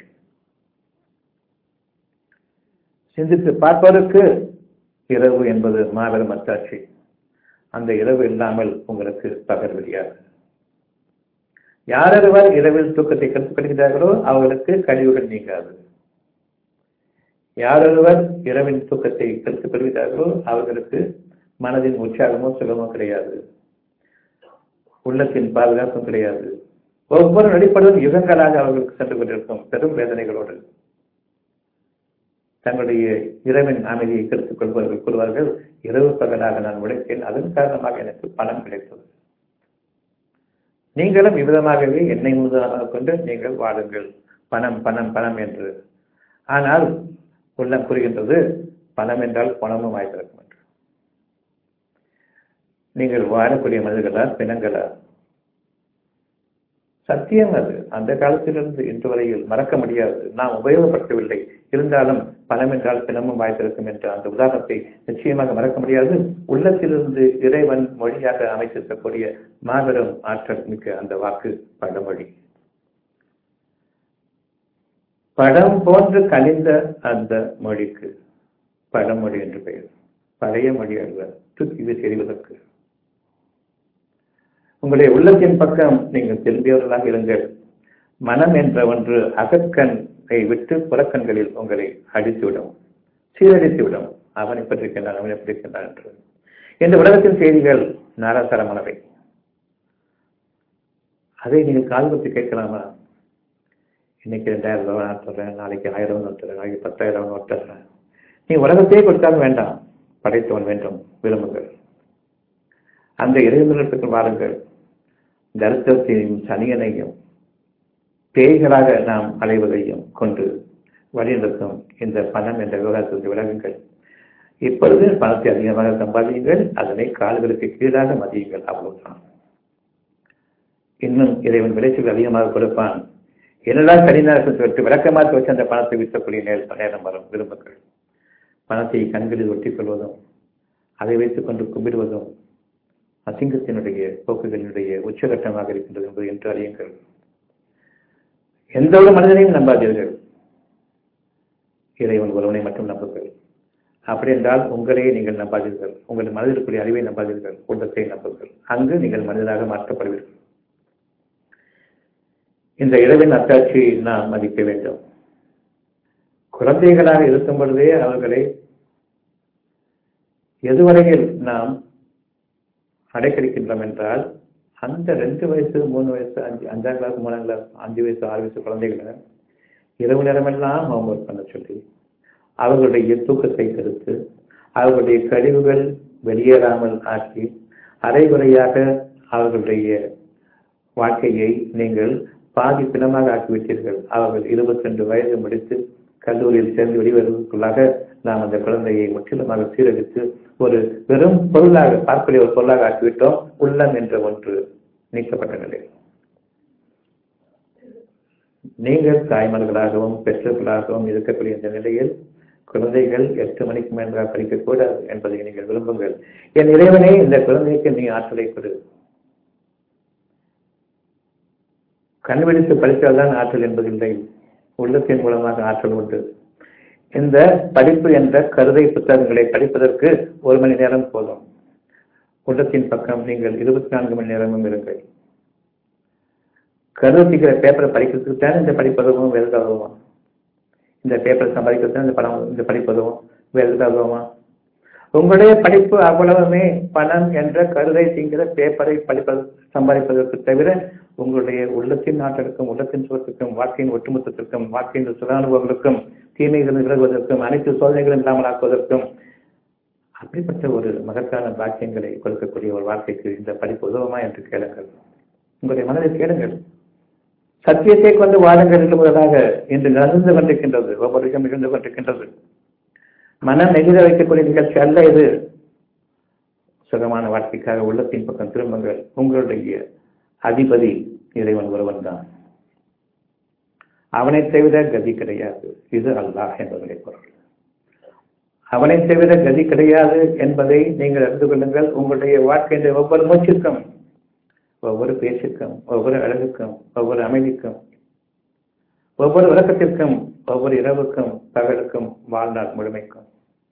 சிந்தித்து பார்ப்பதற்கு இரவு என்பது மாபெரும் அத்தாட்சி அந்த இரவு இல்லாமல் உங்களுக்கு பகல் விடியாது யாரொருவர் இரவில் தூக்கத்தை கற்றுக்கொள்கிறார்களோ அவர்களுக்கு கழிவுகள் நீங்காது யாரொருவர் இரவின் தூக்கத்தை கற்றுக் கொள்கிறார்களோ அவர்களுக்கு மனதின் உற்சாகமோ சுகமோ கிடையாது உள்ளத்தின் பாதுகாப்பும் கிடையாது ஒவ்வொரு நடிப்படும் யுகங்களாக அவர்களுக்கு சென்று கொண்டிருக்கும் பெரும் வேதனைகளோடு தங்களுடைய இரவின் அமைதியை கருத்துக் கொள்பவர்கள் கூறுவார்கள் இரவு பகலாக நான் உழைத்தேன் அதன் காரணமாக எனக்கு பணம் கிடைத்தது நீங்களும் இவ்விதமாகவே என்னை முதலாக கொண்டு நீங்கள் வாழுங்கள் பணம் பணம் பணம் என்று ஆனால் உள்ளம் கூறுகின்றது பணம் என்றால் பணமும் வாய்ப்பிருக்கும் என்று நீங்கள் வாழக்கூடிய மனிதர்களா பிணங்களா சத்தியம் அது அந்த காலத்திலிருந்து இன்று வரையில் மறக்க முடியாது நாம் உபயோகப்படுத்தவில்லை இருந்தாலும் பணம் என்றால் பிணமும் வாய்த்திருக்கும் என்ற அந்த உதாரணத்தை நிச்சயமாக மறக்க முடியாது உள்ளத்திலிருந்து இறைவன் மொழியாக அமைத்திருக்கக்கூடிய மாபெரும் ஆற்றல் மிக்க அந்த வாக்கு பழமொழி படம் போன்று கழிந்த அந்த மொழிக்கு பழமொழி என்று பெயர் பழைய மொழி அல்ல இது தெரிவதற்கு உங்களுடைய உள்ளத்தின் பக்கம் நீங்கள் திரும்பியவர்களாக இருங்கள் மனம் என்ற ஒன்று அகக்கண்ணை விட்டு புறக்கண்களில் உங்களை அடித்துவிடும் சீரடித்துவிடும் அவன் இப்படி இருக்கின்றான் அவன் எப்படி இருக்கின்றான் என்று இந்த உலகத்தின் செய்திகள் நாராசரமானவை அதை நீங்கள் கால் குத்தி கேட்கலாமா இன்னைக்கு ரெண்டாயிரம் ரூபாய் நான் தர்றேன் நாளைக்கு ஆயிரம் நோட்டு தரேன் நாளைக்கு பத்தாயிரம் நோட்டு தர்றேன் நீ உலகத்தையே கொடுத்தாலும் வேண்டாம் படைத்தவன் வேண்டும் விரும்புங்கள் அந்த இறைவனத்துக்கு வாருங்கள் தரித்திரத்தையும் சனியனையும் பேய்களாக நாம் அலைவதையும் கொண்டு வழிநடத்தும் இந்த பணம் என்ற விவகாரத்திற்கு விலகுங்கள் இப்பொழுது பணத்தை அதிகமாக சம்பாதியுங்கள் அதனை கால்களுக்கு கீழாக மதியுங்கள் அவ்வளவுதான் இன்னும் இறைவன் விளைச்சல் அதிகமாக கொடுப்பான் என்னெல்லாம் கடினாக சொல்லிட்டு விளக்கமாக வச்சு அந்த பணத்தை விற்கக்கூடிய நேரம் நேரம் வரும் விரும்புங்கள் பணத்தை கண்களில் ஒட்டிக் கொள்வதும் அதை வைத்துக் கொண்டு கும்பிடுவதும் அசிங்கத்தினுடைய போக்குகளினுடைய உச்சகட்டமாக இருக்கின்றது என்பது என்று அறியுங்கள் எந்த ஒரு மனிதனையும் நம்பாதீர்கள் இறைவன் ஒருவனை மட்டும் நம்புங்கள் அப்படி என்றால் உங்களையே நீங்கள் நம்பாதீர்கள் உங்கள் மனதில் இருக்கக்கூடிய அறிவை நம்பாதீர்கள் உள்ளத்தை நம்புங்கள் அங்கு நீங்கள் மனிதனாக மாற்றப்படுவீர்கள் இந்த இரவின் அத்தாட்சியை நாம் மதிக்க வேண்டும் குழந்தைகளாக இருக்கும் பொழுதே அவர்களை எதுவரையில் நாம் அடைக்கடிக்கின்றோம் என்றால் அந்த ரெண்டு வயசு மூணு வயசு அஞ்சு அஞ்சாம் கிளாஸ் மூணாம் கிளாஸ் அஞ்சு வயசு ஆறு வயசு குழந்தைகளை இரவு நேரமெல்லாம் ஹோம்ஒர்க் பண்ண சொல்லி அவர்களுடைய தூக்கத்தை கருத்து அவர்களுடைய கழிவுகள் வெளியேறாமல் ஆக்கி அரைகுறையாக அவர்களுடைய வாழ்க்கையை நீங்கள் பாதி பிணமாக ஆக்கிவிட்டீர்கள் அவர்கள் இருபத்தி ரெண்டு வயது முடித்து கல்லூரியில் சேர்ந்து வெளிவருவதற்குள்ளாக நாம் அந்த குழந்தையை முற்றிலுமாக சீரழித்து ஒரு வெறும் பொருளாக பார்க்கக்கூடிய ஒரு பொருளாக ஆக்கிவிட்டோம் உள்ளம் என்ற ஒன்று நீக்கப்பட்ட நிலை நீங்கள் தாய்மார்களாகவும் பெற்றோர்களாகவும் இருக்கக்கூடிய இந்த நிலையில் குழந்தைகள் எட்டு மணிக்கு மேலாக படிக்கக்கூடாது என்பதை நீங்கள் விரும்புங்கள் என் இறைவனே இந்த குழந்தைக்கு நீ ஆற்றலை கொடு கண்விழித்து படித்தால்தான் ஆற்றல் என்பதில்லை உள்ளத்தின் மூலமாக ஆற்றல் உண்டு இந்த படிப்பு என்ற கருதை புத்தகங்களை படிப்பதற்கு ஒரு மணி நேரம் போதும் உள்ளத்தின் பக்கம் நீங்கள் இருபத்தி நான்கு மணி நேரமும் இருங்கள் கருத்திக்கிற பேப்பரை படிக்கிறதுக்கு தான் இந்த படிப்பதவும் வேறுதாகவும் இந்த பேப்பரை சம்பாதிக்கிறது இந்த படம் இந்த படிப்பதவும் வேறுதாகுமா உங்களுடைய படிப்பு அவ்வளவுமே பணம் என்ற கருதை திங்கிற பேப்பரை படிப்பது சம்பாதிப்பதற்கு தவிர உங்களுடைய உள்ளத்தின் நாட்டிற்கும் உள்ளத்தின் சுகத்திற்கும் வாழ்க்கையின் ஒட்டுமொத்தத்திற்கும் வாழ்க்கையின் சுகானுபவங்களுக்கும் தீமைகள் விலகுவதற்கும் அனைத்து சோதனைகளும் இல்லாமல் ஆக்குவதற்கும் அப்படிப்பட்ட ஒரு மகத்தான பாக்கியங்களை கொடுக்கக்கூடிய ஒரு வாழ்க்கைக்கு இந்த படிப்பு உதவுமா என்று கேளுங்கள் உங்களுடைய மனதை கேளுங்கள் சத்தியத்தை கொண்டு வாழுங்கள் என்று முதலாக இன்று நடந்து கொண்டிருக்கின்றது ஒவ்வொரு விஷயம் நிகழ்ந்து கொண்டிருக்கின்றது மனம் நெகிழ வைக்கக்கூடிய நிகழ்ச்சி அல்ல இது சுகமான வாழ்க்கைக்காக உள்ளத்தின் பக்கம் திரும்புங்கள் உங்களுடைய அதிபதி இறைவன் ஒருவன் தான் அவனை தவிர கதி கிடையாது இது அல்லாஹ் என்பதனை பொருள் அவனை தவிர கதி கிடையாது என்பதை நீங்கள் அறிந்து கொள்ளுங்கள் உங்களுடைய வாழ்க்கையின் ஒவ்வொரு மூச்சிற்கும் ஒவ்வொரு பேச்சுக்கும் ஒவ்வொரு அழகுக்கும் ஒவ்வொரு அமைதிக்கும் ஒவ்வொரு விளக்கத்திற்கும் ஒவ்வொரு இரவுக்கும் பகலுக்கும் வாழ்நாள் முழுமைக்கும்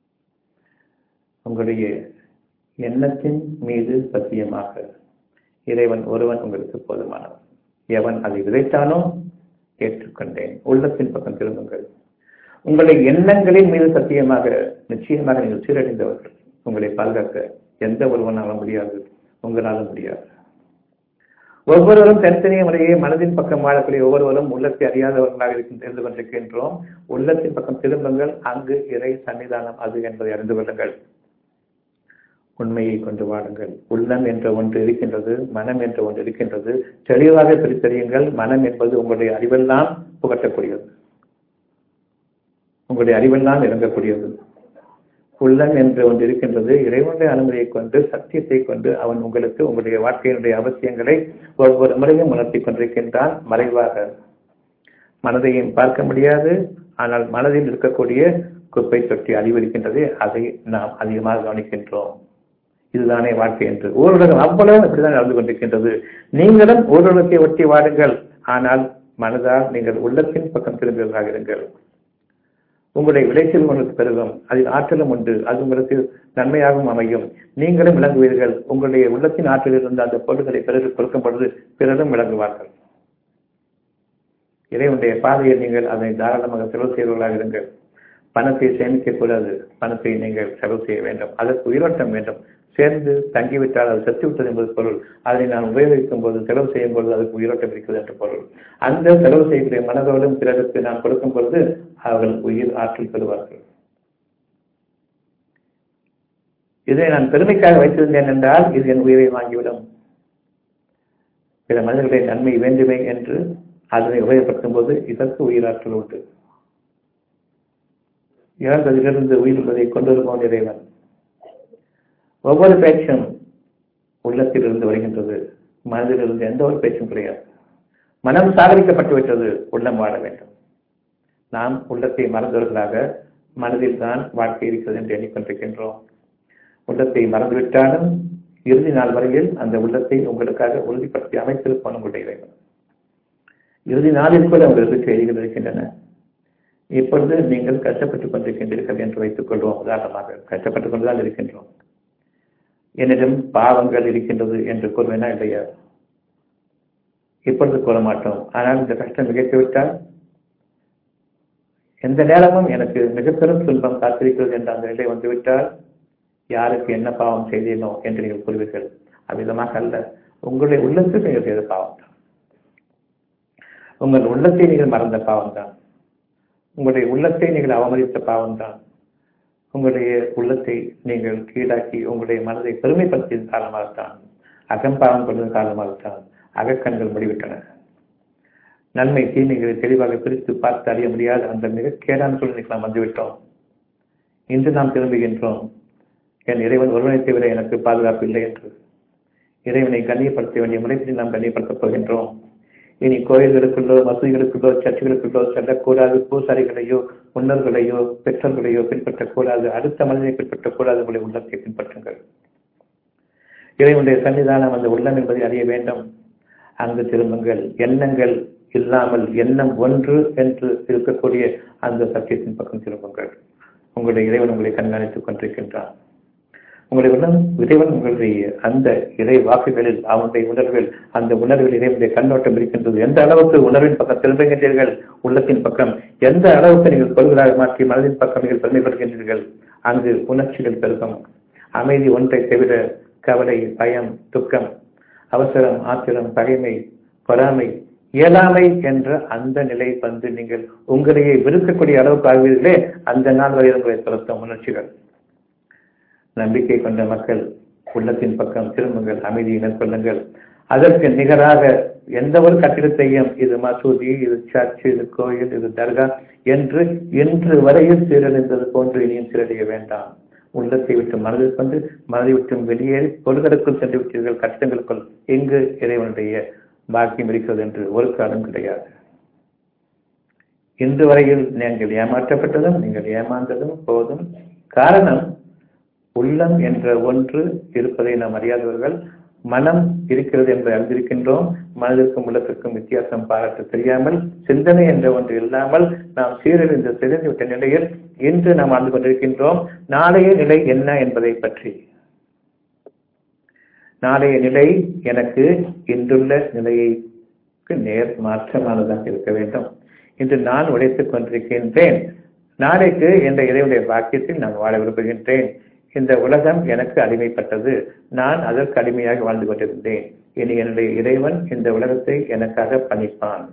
உங்களுடைய எண்ணத்தின் மீது சத்தியமாக இறைவன் ஒருவன் உங்களுக்கு போதுமானவன் எவன் அதை விதைத்தானோ ஏற்றுக்கொண்டேன் உள்ளத்தின் பக்கம் திரும்புங்கள் உங்களுடைய எண்ணங்களின் மீது சத்தியமாக நிச்சயமாக நீங்கள் சீரடைந்தவர்கள் உங்களை பாதுகாக்க எந்த ஒருவனாலும் முடியாது உங்களாலும் முடியாது ஒவ்வொருவரும் தனித்தனிய முறையே மனதின் பக்கம் வாழக்கூடிய ஒவ்வொருவரும் உள்ளத்தை அறியாதவர்களாக இருக்கின்ற இருந்து கொண்டிருக்கின்றோம் உள்ளத்தின் பக்கம் திரும்புங்கள் அங்கு இறை சன்னிதானம் அது என்பதை அறிந்து கொள்ளுங்கள் உண்மையை கொண்டு வாடுங்கள் உள்ளம் என்ற ஒன்று இருக்கின்றது மனம் என்ற ஒன்று இருக்கின்றது தெளிவாக பிரித்தறியுங்கள் மனம் என்பது உங்களுடைய அறிவெல்லாம் புகட்டக்கூடியது உங்களுடைய அறிவெல்லாம் இறங்கக்கூடியது உள்ளம் என்று ஒன்று இருக்கின்றது இறைவனுடைய அனுமதியை கொண்டு சத்தியத்தை கொண்டு அவன் உங்களுக்கு உங்களுடைய வாழ்க்கையினுடைய அவசியங்களை ஒவ்வொரு முறையும் உணர்த்தி கொண்டிருக்கின்றான் மறைவாக மனதையும் பார்க்க முடியாது ஆனால் மனதில் இருக்கக்கூடிய குப்பை தொட்டி அறிவு இருக்கின்றது அதை நாம் அதிகமாக கவனிக்கின்றோம் இதுதானே வாழ்க்கை என்று ஊரடகம் அவ்வளவு இப்படிதான் நடந்து கொண்டிருக்கின்றது நீங்களும் ஊரடகத்தை ஒட்டி வாடுங்கள் ஆனால் மனதால் நீங்கள் உள்ளத்தின் பக்கம் திரும்புவதாக இருங்கள் உங்களுடைய விளைச்சல் உங்களுக்கு பெருகும் அதில் ஆற்றலும் உண்டு அது உங்களுக்கு நன்மையாகவும் அமையும் நீங்களும் விளங்குவீர்கள் உங்களுடைய உள்ளத்தின் ஆற்றலில் இருந்து அந்த பொருள்களை பிறகு கொடுக்கும் பொழுது பிறரும் விளங்குவார்கள் இறைவனுடைய பாதையில் நீங்கள் அதை தாராளமாக செலவு செய்வர்களாக இருங்கள் பணத்தை சேமிக்கக்கூடாது பணத்தை நீங்கள் செலவு செய்ய வேண்டும் அதற்கு உயிரோட்டம் வேண்டும் சேர்ந்து தங்கிவிட்டால் அது செத்துவிட்டது என்பது பொருள் அதனை நான் உபயோகிக்கும் போது செலவு செய்யும் பொழுது அதுக்கு உயிரோட்டம் இருக்கிறது என்ற பொருள் அந்த செலவு செய்யக்கூடிய மனதோடும் பிறருக்கு நான் கொடுக்கும் பொழுது அவர்கள் உயிர் ஆற்றல் பெறுவார்கள் இதை நான் பெருமைக்காக வைத்திருந்தேன் என்றால் இது என் உயிரை வாங்கிவிடும் பிற மனிதர்களின் நன்மை வேண்டுமே என்று அதனை உபயோகப்படுத்தும் போது இதற்கு உயிராற்றல் உண்டு இறந்ததிலிருந்து உயிர் உள்ளதை கொண்டு வருவோம் இறைவன் ஒவ்வொரு பேச்சும் உள்ளத்திலிருந்து வருகின்றது மனதிலிருந்து எந்த ஒரு பேச்சும் கிடையாது மனம் சாகரிக்கப்பட்டு விட்டது உள்ளம் வாழ வேண்டும் நாம் உள்ளத்தை மறந்தவர்களாக மனதில் தான் வாழ்க்கை இருக்கிறது என்று எண்ணிக்கொண்டிருக்கின்றோம் உள்ளத்தை மறந்துவிட்டாலும் இறுதி நாள் வரையில் அந்த உள்ளத்தை உங்களுக்காக உறுதிப்படுத்தி அமைத்திருப்போம் உங்களுடைய இறைவன் இறுதி நாளில் கூட உங்களுக்கு செய்திகள் இருக்கின்றன இப்பொழுது நீங்கள் கஷ்டப்பட்டுக் கொண்டிருக்கின்றீர்கள் என்று வைத்துக் கொள்வோம் உதாரணமாக கஷ்டப்பட்டுக் கொண்டுதான் இருக்கின்றோம் என்னிடம் பாவங்கள் இருக்கின்றது என்று கூறுவேனா இல்லையா இப்பொழுது கூற மாட்டோம் ஆனால் இந்த கஷ்டம் மிகைத்துவிட்டால் எந்த நேரமும் எனக்கு மிக பெரும் துன்பம் காத்திருக்கிறது என்ற அந்த நிலை வந்துவிட்டால் யாருக்கு என்ன பாவம் செய்தேனோ என்று நீங்கள் கூறுவீர்கள் அவ்விதமாக அல்ல உங்களுடைய உள்ளத்தில் நீங்கள் செய்த பாவம் தான் உங்கள் உள்ளத்தை நீங்கள் மறந்த பாவம் தான் உங்களுடைய உள்ளத்தை நீங்கள் அவமதித்த பாவம் தான் உங்களுடைய உள்ளத்தை நீங்கள் கீழாக்கி உங்களுடைய மனதை பெருமைப்படுத்தியதன் காரணமாகத்தான் அகம்பாவம் கொண்டதன் காரணமாகத்தான் அகக்கண்கள் முடிவிட்டன நன்மை தீமைகளை தெளிவாக பிரித்து பார்த்து அறிய முடியாத அந்த மிக கேடான சூழ்நிலைக்கு நாம் வந்துவிட்டோம் இன்று நாம் திரும்புகின்றோம் என் இறைவன் ஒருவனை தவிர எனக்கு பாதுகாப்பு இல்லை என்று இறைவனை கண்ணியப்படுத்த வேண்டிய முறைப்படி நாம் கண்ணியப்படுத்தப் போகின்றோம் இனி கோயில்களுக்குள்ளோ மசூதிகளுக்குள்ளோ சர்ச்சுகளுக்குள்ளோ செல்லக்கூடாது பூசாரிகளையோ முன்னோர்களையோ பெற்றோர்களையோ பின்பற்றக்கூடாது அடுத்த மனிதனை பின்பற்றக்கூடாது உங்களை உள்ளத்தை பின்பற்றுங்கள் இறைவனுடைய சன்னிதானம் அந்த உள்ளம் என்பதை அறிய வேண்டும் அங்கு திரும்புங்கள் எண்ணங்கள் இல்லாமல் எண்ணம் ஒன்று என்று இருக்கக்கூடிய அந்த சத்தியத்தின் பக்கம் திரும்புங்கள் உங்களுடைய இறைவன் உங்களை கண்காணித்துக் கொண்டிருக்கின்றான் உங்களுடைய உள்ளம் இறைவன் உங்களுடைய அந்த இறை வாக்குகளில் அவனுடைய உணர்வில் அந்த உணர்வில் இறைவனுடைய கண்ணோட்டம் இருக்கின்றது எந்த அளவுக்கு உணர்வின் பக்கம் திரும்புகின்றீர்கள் உள்ளத்தின் பக்கம் எந்த அளவுக்கு நீங்கள் கொள்களாக மாற்றி மனதின் பக்கம் நீங்கள் பெருமைப்படுகின்றீர்கள் அங்கு உணர்ச்சிகள் பெருகும் அமைதி ஒன்றை தவிர கவலை பயம் துக்கம் அவசரம் ஆத்திரம் பகைமை பொறாமை இயலாமை என்ற அந்த நிலை வந்து நீங்கள் உங்களையே வெறுக்கக்கூடிய அளவுக்கு ஆகுவீர்களே அந்த நாள் வரை உங்களை துரத்தும் உணர்ச்சிகள் நம்பிக்கை கொண்ட மக்கள் உள்ளத்தின் பக்கம் திரும்புங்கள் அமைதியை மேற்கொள்ளுங்கள் அதற்கு நிகராக எந்த ஒரு கட்டிடத்தையும் இது மசூதி இது சர்ச் இது கோயில் இது தர்கா என்று இன்று வரையில் சீரழிந்தது போன்று இனியும் சீரழிய வேண்டாம் உள்ளத்தை விட்டு மனதில் கொண்டு மனதை விட்டு வெளியேறி பொருள்களுக்குள் சென்று விட்டீர்கள் கட்டிடங்களுக்குள் எங்கு இறைவனுடைய பாக்கியம் இருக்கிறது என்று ஒரு காலம் கிடையாது இன்று வரையில் நீங்கள் ஏமாற்றப்பட்டதும் நீங்கள் ஏமாந்ததும் போதும் காரணம் உள்ளம் என்ற ஒன்று இருப்பதை நாம் அறியாதவர்கள் மனம் இருக்கிறது என்று அறிந்திருக்கின்றோம் மனதிற்கும் உள்ளத்திற்கும் வித்தியாசம் பாராட்ட தெரியாமல் சிந்தனை என்ற ஒன்று இல்லாமல் நாம் சீரழிந்து சிதைந்துவிட்ட நிலையில் இன்று நாம் வாழ்ந்து கொண்டிருக்கின்றோம் நாளைய நிலை என்ன என்பதை பற்றி நாளைய நிலை எனக்கு இன்றுள்ள நிலைக்கு நேர் மாற்றமானதாக இருக்க வேண்டும் இன்று நான் உழைத்துக் கொண்டிருக்கின்றேன் நாளைக்கு என்ற இறைவனுடைய வாக்கியத்தில் நான் வாழ விரும்புகின்றேன் இந்த உலகம் எனக்கு அடிமைப்பட்டது நான் அதற்கு அடிமையாக வாழ்ந்து கொண்டிருந்தேன் இனி என்னுடைய இறைவன் இந்த உலகத்தை எனக்காக பணிப்பான்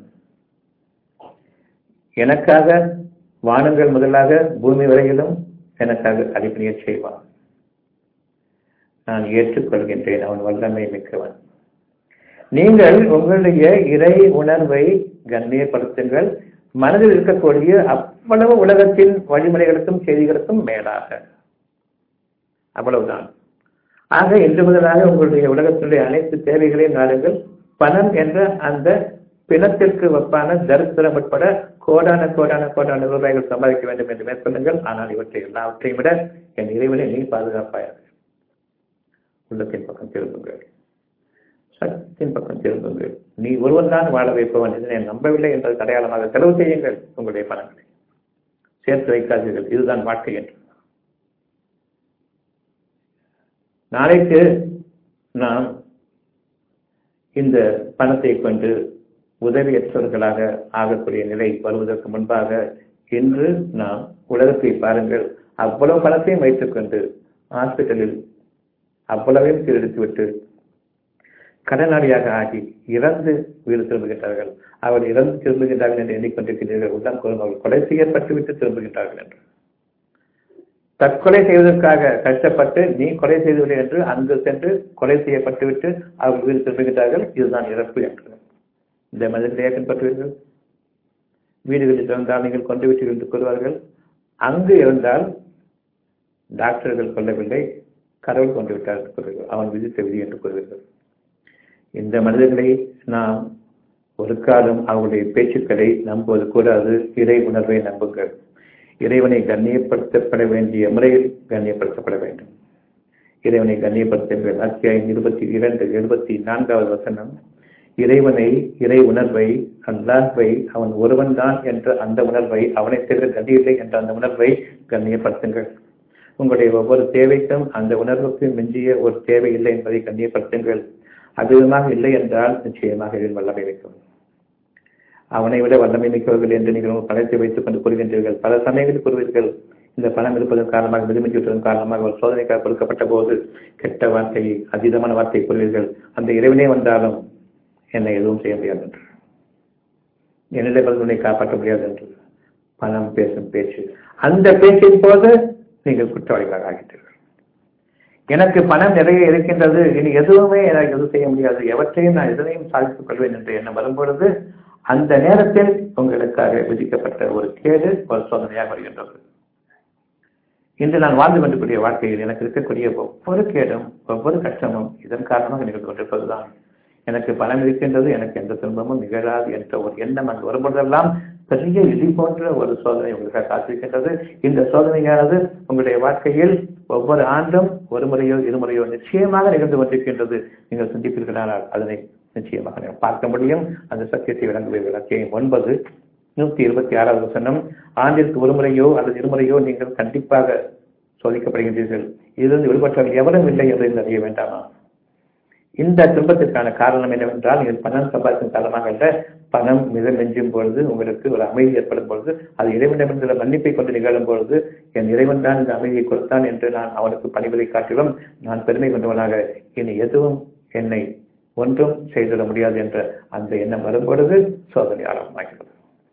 எனக்காக வானங்கள் முதலாக பூமி வரையிலும் எனக்காக அடிப்பணிய செய்வான் நான் ஏற்றுக்கொள்கின்றேன் அவன் வல்லமை மிக்கவன் நீங்கள் உங்களுடைய இறை உணர்வை கண்ணியப்படுத்துங்கள் மனதில் இருக்கக்கூடிய அவ்வளவு உலகத்தின் வழிமுறைகளுக்கும் செய்திகளுக்கும் மேலாக அவ்வளவுதான் ஆக இன்று முதலாக உங்களுடைய உலகத்தினுடைய அனைத்து தேவைகளையும் நாடுங்கள் பணம் என்ற அந்த பிணத்திற்கு ஒப்பான தரித்திரம் உட்பட கோடான கோடான கோடான ரூபாய்கள் சம்பாதிக்க வேண்டும் என்று மேற்கொள்ளுங்கள் ஆனால் இவற்றை எல்லாவற்றையும் விட என் இறைவனை நீ பாதுகாப்பாயாக உள்ளத்தின் பக்கம் திரும்புங்கள் சத்தின் பக்கம் திரும்புங்கள் நீ ஒருவன் தான் வாழ வைப்பவன் இதனை நம்பவில்லை என்பது அடையாளமாக செலவு செய்யுங்கள் உங்களுடைய பணங்களை சேர்த்து வைக்காதீர்கள் இதுதான் வாழ்க்கை என்று நாளைக்கு நாம் இந்த பணத்தை கொண்டு உதவியற்றவர்களாக ஆகக்கூடிய நிலை வருவதற்கு முன்பாக இன்று நாம் உலகத்தை பாருங்கள் அவ்வளவு பணத்தையும் வைத்துக்கொண்டு ஹாஸ்பிட்டலில் அவ்வளவையும் சீரழித்துவிட்டு கடனாளியாக ஆகி இறந்து வீடு திரும்புகின்றார்கள் அவர் இறந்து திரும்புகின்றார்கள் என்று எண்ணிக்கொண்டிருக்கிறீர்கள் உள்ளம் கூறும் அவர்கள் கொலை செய்யப்பட்டு விட்டு திரும்புகின்றார்கள் என்று தற்கொலை செய்வதற்காக கஷ்டப்பட்டு நீ கொலை செய்துவிடு என்று அங்கு சென்று கொலை செய்யப்பட்டு விட்டு அவர்கள் வீடு திரும்புகின்றார்கள் இதுதான் இறப்பு என்று இந்த மனிதர்களை ஏற்கப்பட்டுவீர்கள் வீடுகளில் இருந்தால் நீங்கள் கொண்டு விட்டீர்கள் என்று கூறுவார்கள் அங்கு இருந்தால் டாக்டர்கள் கொல்லவில்லை கடவுள் கொண்டு விட்டார் என்று கூறுவீர்கள் அவன் விதித்த விதி என்று கூறுவீர்கள் இந்த மனிதர்களை நாம் ஒரு காலம் அவருடைய பேச்சுக்களை நம்புவது கூடாது இறை உணர்வை நம்புங்கள் இறைவனை கண்ணியப்படுத்தப்பட வேண்டிய முறையில் கண்ணியப்படுத்தப்பட வேண்டும் இறைவனை கண்ணியப்படுத்துங்கள் அத்தியாயம் இருபத்தி இரண்டு எழுபத்தி நான்காவது வசனம் இறைவனை இறை உணர்வை அல்லாஹ்வை அவன் ஒருவன் தான் என்ற அந்த உணர்வை அவனை தவிர கதியில்லை என்ற அந்த உணர்வை கண்ணியப்படுத்துங்கள் உங்களுடைய ஒவ்வொரு தேவைக்கும் அந்த உணர்வுக்கு மிஞ்சிய ஒரு தேவை இல்லை என்பதை கண்ணியப்படுத்துங்கள் அதிகமாக இல்லை என்றால் நிச்சயமாக இதில் வல்லமை வைக்கும் அவனை விட வல்லமை மிக்கவர்கள் என்று நீங்கள் உங்கள் பணத்தை வைத்துக் கொண்டு கூறுகின்றீர்கள் பல சமயங்களில் கூறுவீர்கள் இந்த பணம் இருப்பதன் காரணமாக விடுமிச்சு விட்டதன் காரணமாக ஒரு சோதனைக்காக கொடுக்கப்பட்ட போது கெட்ட வார்த்தையை அதீதமான வார்த்தையை கூறுவீர்கள் அந்த இறைவனே வந்தாலும் என்னை எதுவும் செய்ய முடியாது என்று என்னிடம் உன்னை காப்பாற்ற முடியாது என்று பணம் பேசும் பேச்சு அந்த பேச்சின் போது நீங்கள் குற்றவாளிகளாக ஆகின்றீர்கள் எனக்கு பணம் நிறைய இருக்கின்றது இனி எதுவுமே எனக்கு எதுவும் செய்ய முடியாது எவற்றையும் நான் எதனையும் சாதித்துக் கொள்வேன் என்று எண்ணம் வரும்பொழுது அந்த நேரத்தில் உங்களுக்காக விதிக்கப்பட்ட ஒரு கேடு ஒரு சோதனையாக வருகின்றது இன்று நான் வாழ்ந்து கொண்டிருக்கூடிய வாழ்க்கையில் எனக்கு இருக்கக்கூடிய ஒவ்வொரு கேடும் ஒவ்வொரு கஷ்டமும் இதன் காரணமாக நிகழ்ந்து கொண்டிருப்பதுதான் எனக்கு பணம் இருக்கின்றது எனக்கு எந்த துன்பமும் நிகழாது என்ற ஒரு எண்ணம் அங்கு வரும்போதெல்லாம் பெரிய இடி போன்ற ஒரு சோதனை உங்களுக்காக காத்திருக்கின்றது இந்த சோதனையானது உங்களுடைய வாழ்க்கையில் ஒவ்வொரு ஆண்டும் ஒரு முறையோ இருமுறையோ நிச்சயமாக நிகழ்ந்து கொண்டிருக்கின்றது நீங்கள் சிந்திப்பீர்களானால் அதனை நிச்சயமாக நீங்கள் பார்க்க முடியும் அந்த சத்தியத்தை விளங்குவீர்கள் அத்தியாயம் ஒன்பது நூத்தி இருபத்தி ஆறாவது வசனம் ஆண்டிற்கு ஒரு முறையோ அல்லது இருமுறையோ நீங்கள் கண்டிப்பாக சோதிக்கப்படுகின்றீர்கள் இதிலிருந்து விடுபட்டவர்கள் எவரும் இல்லை என்று அறிய வேண்டாமா இந்த துன்பத்திற்கான காரணம் என்னவென்றால் நீங்கள் பணம் சம்பாதிக்கும் காரணமாக அல்ல பணம் மிக நெஞ்சும் பொழுது உங்களுக்கு ஒரு அமைதி ஏற்படும் பொழுது அது இறைவனிடமிருந்த மன்னிப்பை கொண்டு நிகழும் பொழுது என் இறைவன் தான் இந்த அமைதியை கொடுத்தான் என்று நான் அவனுக்கு பணிவதை காட்டிலும் நான் பெருமை கொண்டவனாக இனி எதுவும் என்னை ஒன்றும் செய்திட முடியாது என்ற அந்த எண்ணம் வரும்பொழுது சோதனை ஆரம்பமாகிறது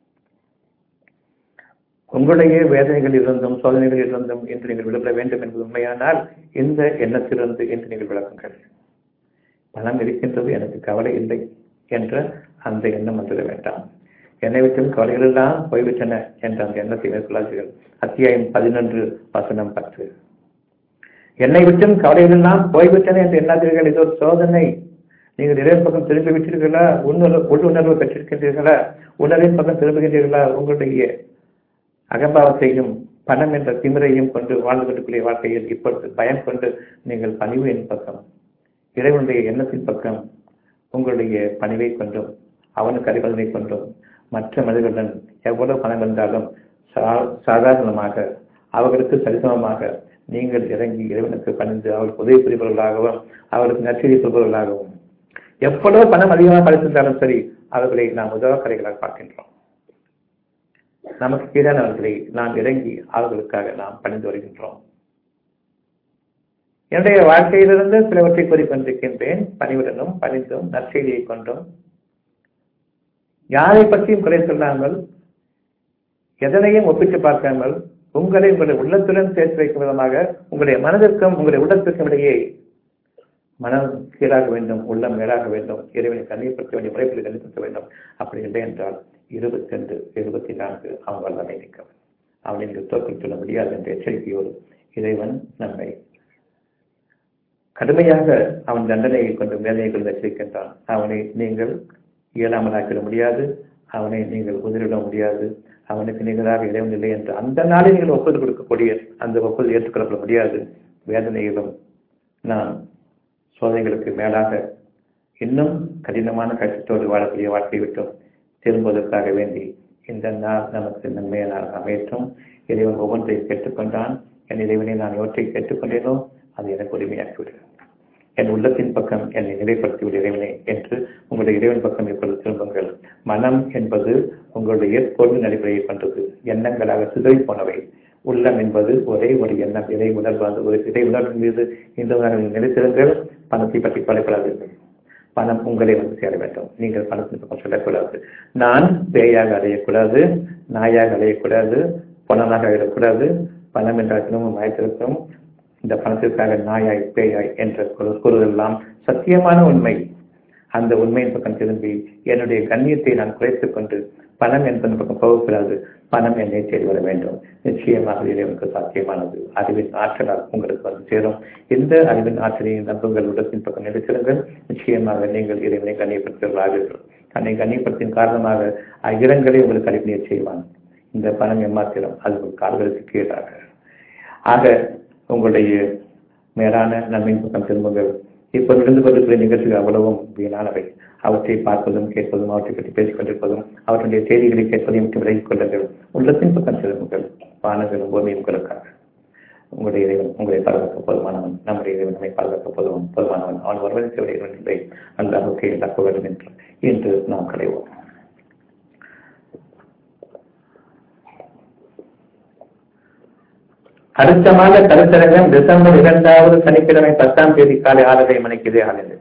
உங்களுடைய வேதனைகள் இருந்தும் சோதனைகள் இருந்தும் இன்று நீங்கள் விடுபட வேண்டும் என்பது உண்மையானால் இந்த எண்ணத்திலிருந்து இன்று நீங்கள் விளக்குங்கள் பணம் இருக்கின்றது எனக்கு கவலை இல்லை என்ற அந்த எண்ணம் வந்துட வேண்டாம் என்னை விட்டும் கவலைகள் எல்லாம் போய்விட்டன என்ற அந்த எண்ணத்தை மேற்கொள்ளாதீர்கள் அத்தியாயம் பதினொன்று வசனம் பத்து என்னை விட்டும் கவலைகள் எல்லாம் போய்விட்டன என்று எண்ணாதீர்கள் இது ஒரு சோதனை நீங்கள் இறைவன் பக்கம் திரும்பி விட்டீர்களா உணர்வு உள்ளுணர்வு பெற்றிருக்கின்றீர்களா உணர்வின் பக்கம் திரும்புகின்றீர்களா உங்களுடைய அகம்பாவத்தையும் பணம் என்ற திமிரையும் கொண்டு வாழ்ந்து கொண்டிருக்கிற வாழ்க்கையில் இப்பொழுது பயம் கொண்டு நீங்கள் பணிவு என் பக்கம் இறைவனுடைய எண்ணத்தின் பக்கம் உங்களுடைய பணிவை கொண்டும் அவனுக்கு அறிவதனை கொண்டும் மற்ற மனிதர்களுடன் எவ்வளவு பணம் இருந்தாலும் சா- சாதாரணமாக அவர்களுக்கு சரிசமமாக நீங்கள் இறங்கி இறைவனுக்கு பணிந்து அவருக்கு உதவி புரிபவர்களாகவும் அவருக்கு நற்செய்தி சொல்பவர்களாகவும் எவ்வளவு பணம் அதிகமாக படைத்திருந்தாலும் சரி அவர்களை நாம் உதவக்கரைகளாக பார்க்கின்றோம் நமக்கு கீழானவர்களை நாம் இறங்கி அவர்களுக்காக நாம் பணிந்து வருகின்றோம் என்னுடைய வாழ்க்கையிலிருந்து சிலவற்றை கூறிக்கொண்டிருக்கின்றேன் பணிவுடனும் பணிந்தும் நற்செய்தியை கொண்டும் யாரை பற்றியும் குறை சொல்லாமல் எதனையும் ஒப்பிட்டு பார்க்காமல் உங்களை உங்களுடைய உள்ளத்துடன் சேர்த்து வைக்கும் விதமாக உங்களுடைய மனதிற்கும் உங்களுடைய உள்ளத்திற்கும் இடையே மனம் சீராக வேண்டும் உள்ளம் மேலாக வேண்டும் இறைவனை கண்ணியப்படுத்த வேண்டிய முறைகளை கண்ணியப்படுத்த வேண்டும் அப்படி இல்லை என்றால் இருபத்தி ரெண்டு இருபத்தி நான்கு அவன் வல்லமை நிற்கவன் அவனை நீங்கள் தோற்கடித்து சொல்ல முடியாது என்ற எச்சரிக்கையோடு இறைவன் நம்மை கடுமையாக அவன் தண்டனையை கொண்டு வேலையை கொண்டு எச்சரிக்கின்றான் அவனை நீங்கள் இயலாமலாக்கிட முடியாது அவனை நீங்கள் உதிரிட முடியாது அவனுக்கு நிகராக இறைவன் இல்லை என்று அந்த நாளில் நீங்கள் ஒப்புதல் கொடுக்கக்கூடிய அந்த ஒப்புதல் ஏற்றுக்கொள்ளப்பட முடியாது வேதனையிலும் நாம் சோதனைகளுக்கு மேலாக இன்னும் கடினமான கஷ்டத்தோடு வாழக்கூடிய வாழ்க்கை விட்டும் திரும்புவதற்காக வேண்டி இந்த நாள் நமக்கு நன்மையான அமையற்றும் இறைவன் ஒவ்வொன்றையும் கேட்டுக்கொண்டான் என் இறைவனை நான் எவற்றை கேட்டுக்கொண்டேனோ அது எனக்கு உரிமையாக்கி விடுகிறது என் உள்ளத்தின் பக்கம் என்னை நிலைப்படுத்தி விட இறைவனே என்று உங்களுடைய இறைவன் பக்கம் இப்பொழுது திரும்புங்கள் மனம் என்பது உங்களுடைய பொருளின் அடிப்படையை கொண்டது எண்ணங்களாக சிதறி போனவை உள்ளம் என்பது ஒரே ஒரு எண்ணம் இதை உணர்வாது ஒரு இதை உணர்வின் மீது இந்த உணர்வில் நிலைத்திருங்கள் பணத்தை பற்றி கவலைப்படாதீர்கள் பணம் உங்களை வந்து சேர வேண்டும் நீங்கள் பணத்தின் பக்கம் சொல்லக்கூடாது நான் பேயாக அடையக்கூடாது நாயாக அடையக்கூடாது பணமாக அடையக்கூடாது பணம் என்ற தினமும் மயத்திருக்கும் இந்த பணத்திற்காக நாயாய் பேயாய் என்ற கூறுதெல்லாம் சத்தியமான உண்மை அந்த உண்மையின் பக்கம் திரும்பி என்னுடைய கண்ணியத்தை நான் குறைத்துக் கொண்டு பணம் என்பதன் பக்கம் போகக்கூடாது பணம் என்னை தேடி வர வேண்டும் நிச்சயமாக இறைவனுக்கு சாத்தியமானது அறிவின் ஆற்றலால் உங்களுக்கு வந்து சேரும் எந்த அறிவின் ஆற்றலையும் நம்புங்கள் உடத்தின் பக்கம் நிலைத்திருங்கள் நிச்சயமாக நீங்கள் இறைவனை கண்ணியப்படுத்துகிறார்கள் தன்னை கண்ணியப்படுத்தின் காரணமாக அகிரங்களை உங்களுக்கு அடிப்படையை செய்வான் இந்த பணம் எம்மாத்திரம் அது உங்கள் கால்களுக்கு கீழாக ஆக உங்களுடைய மேலான நன்மையின் பக்கம் திரும்புங்கள் இப்போ நடந்து கொண்டிருக்கிற நிகழ்ச்சிகள் அவ்வளவும் வீணானவை அவற்றை பார்ப்பதும் கேட்பதும் அவற்றை பற்றி பேசிக் கொண்டிருப்பதும் அவற்றுடைய செய்திகளை கேட்பதையும் விட்டு விலகிக் கொள்ளுங்கள் உள்ளத்தின் பக்கம் திரும்புங்கள் வானங்களும் பூமியும் உங்களுக்காக உங்களுடைய இறைவன் உங்களை பாதுகாக்க போதுமானவன் நம்முடைய இறைவன் நம்மை பாதுகாக்க போதும் போதுமானவன் அவன் ஒருவனை தவிர இறைவன் இல்லை அல்லாஹுக்கு எல்லா புகழும் என்று இன்று நாம் களைவோம் அடுத்த மாத கருத்தரங்கம் டிசம்பர் இரண்டாவது சனிக்கிழமை பத்தாம் தேதி காலை ஆறரை மணிக்கு இதே ஆனது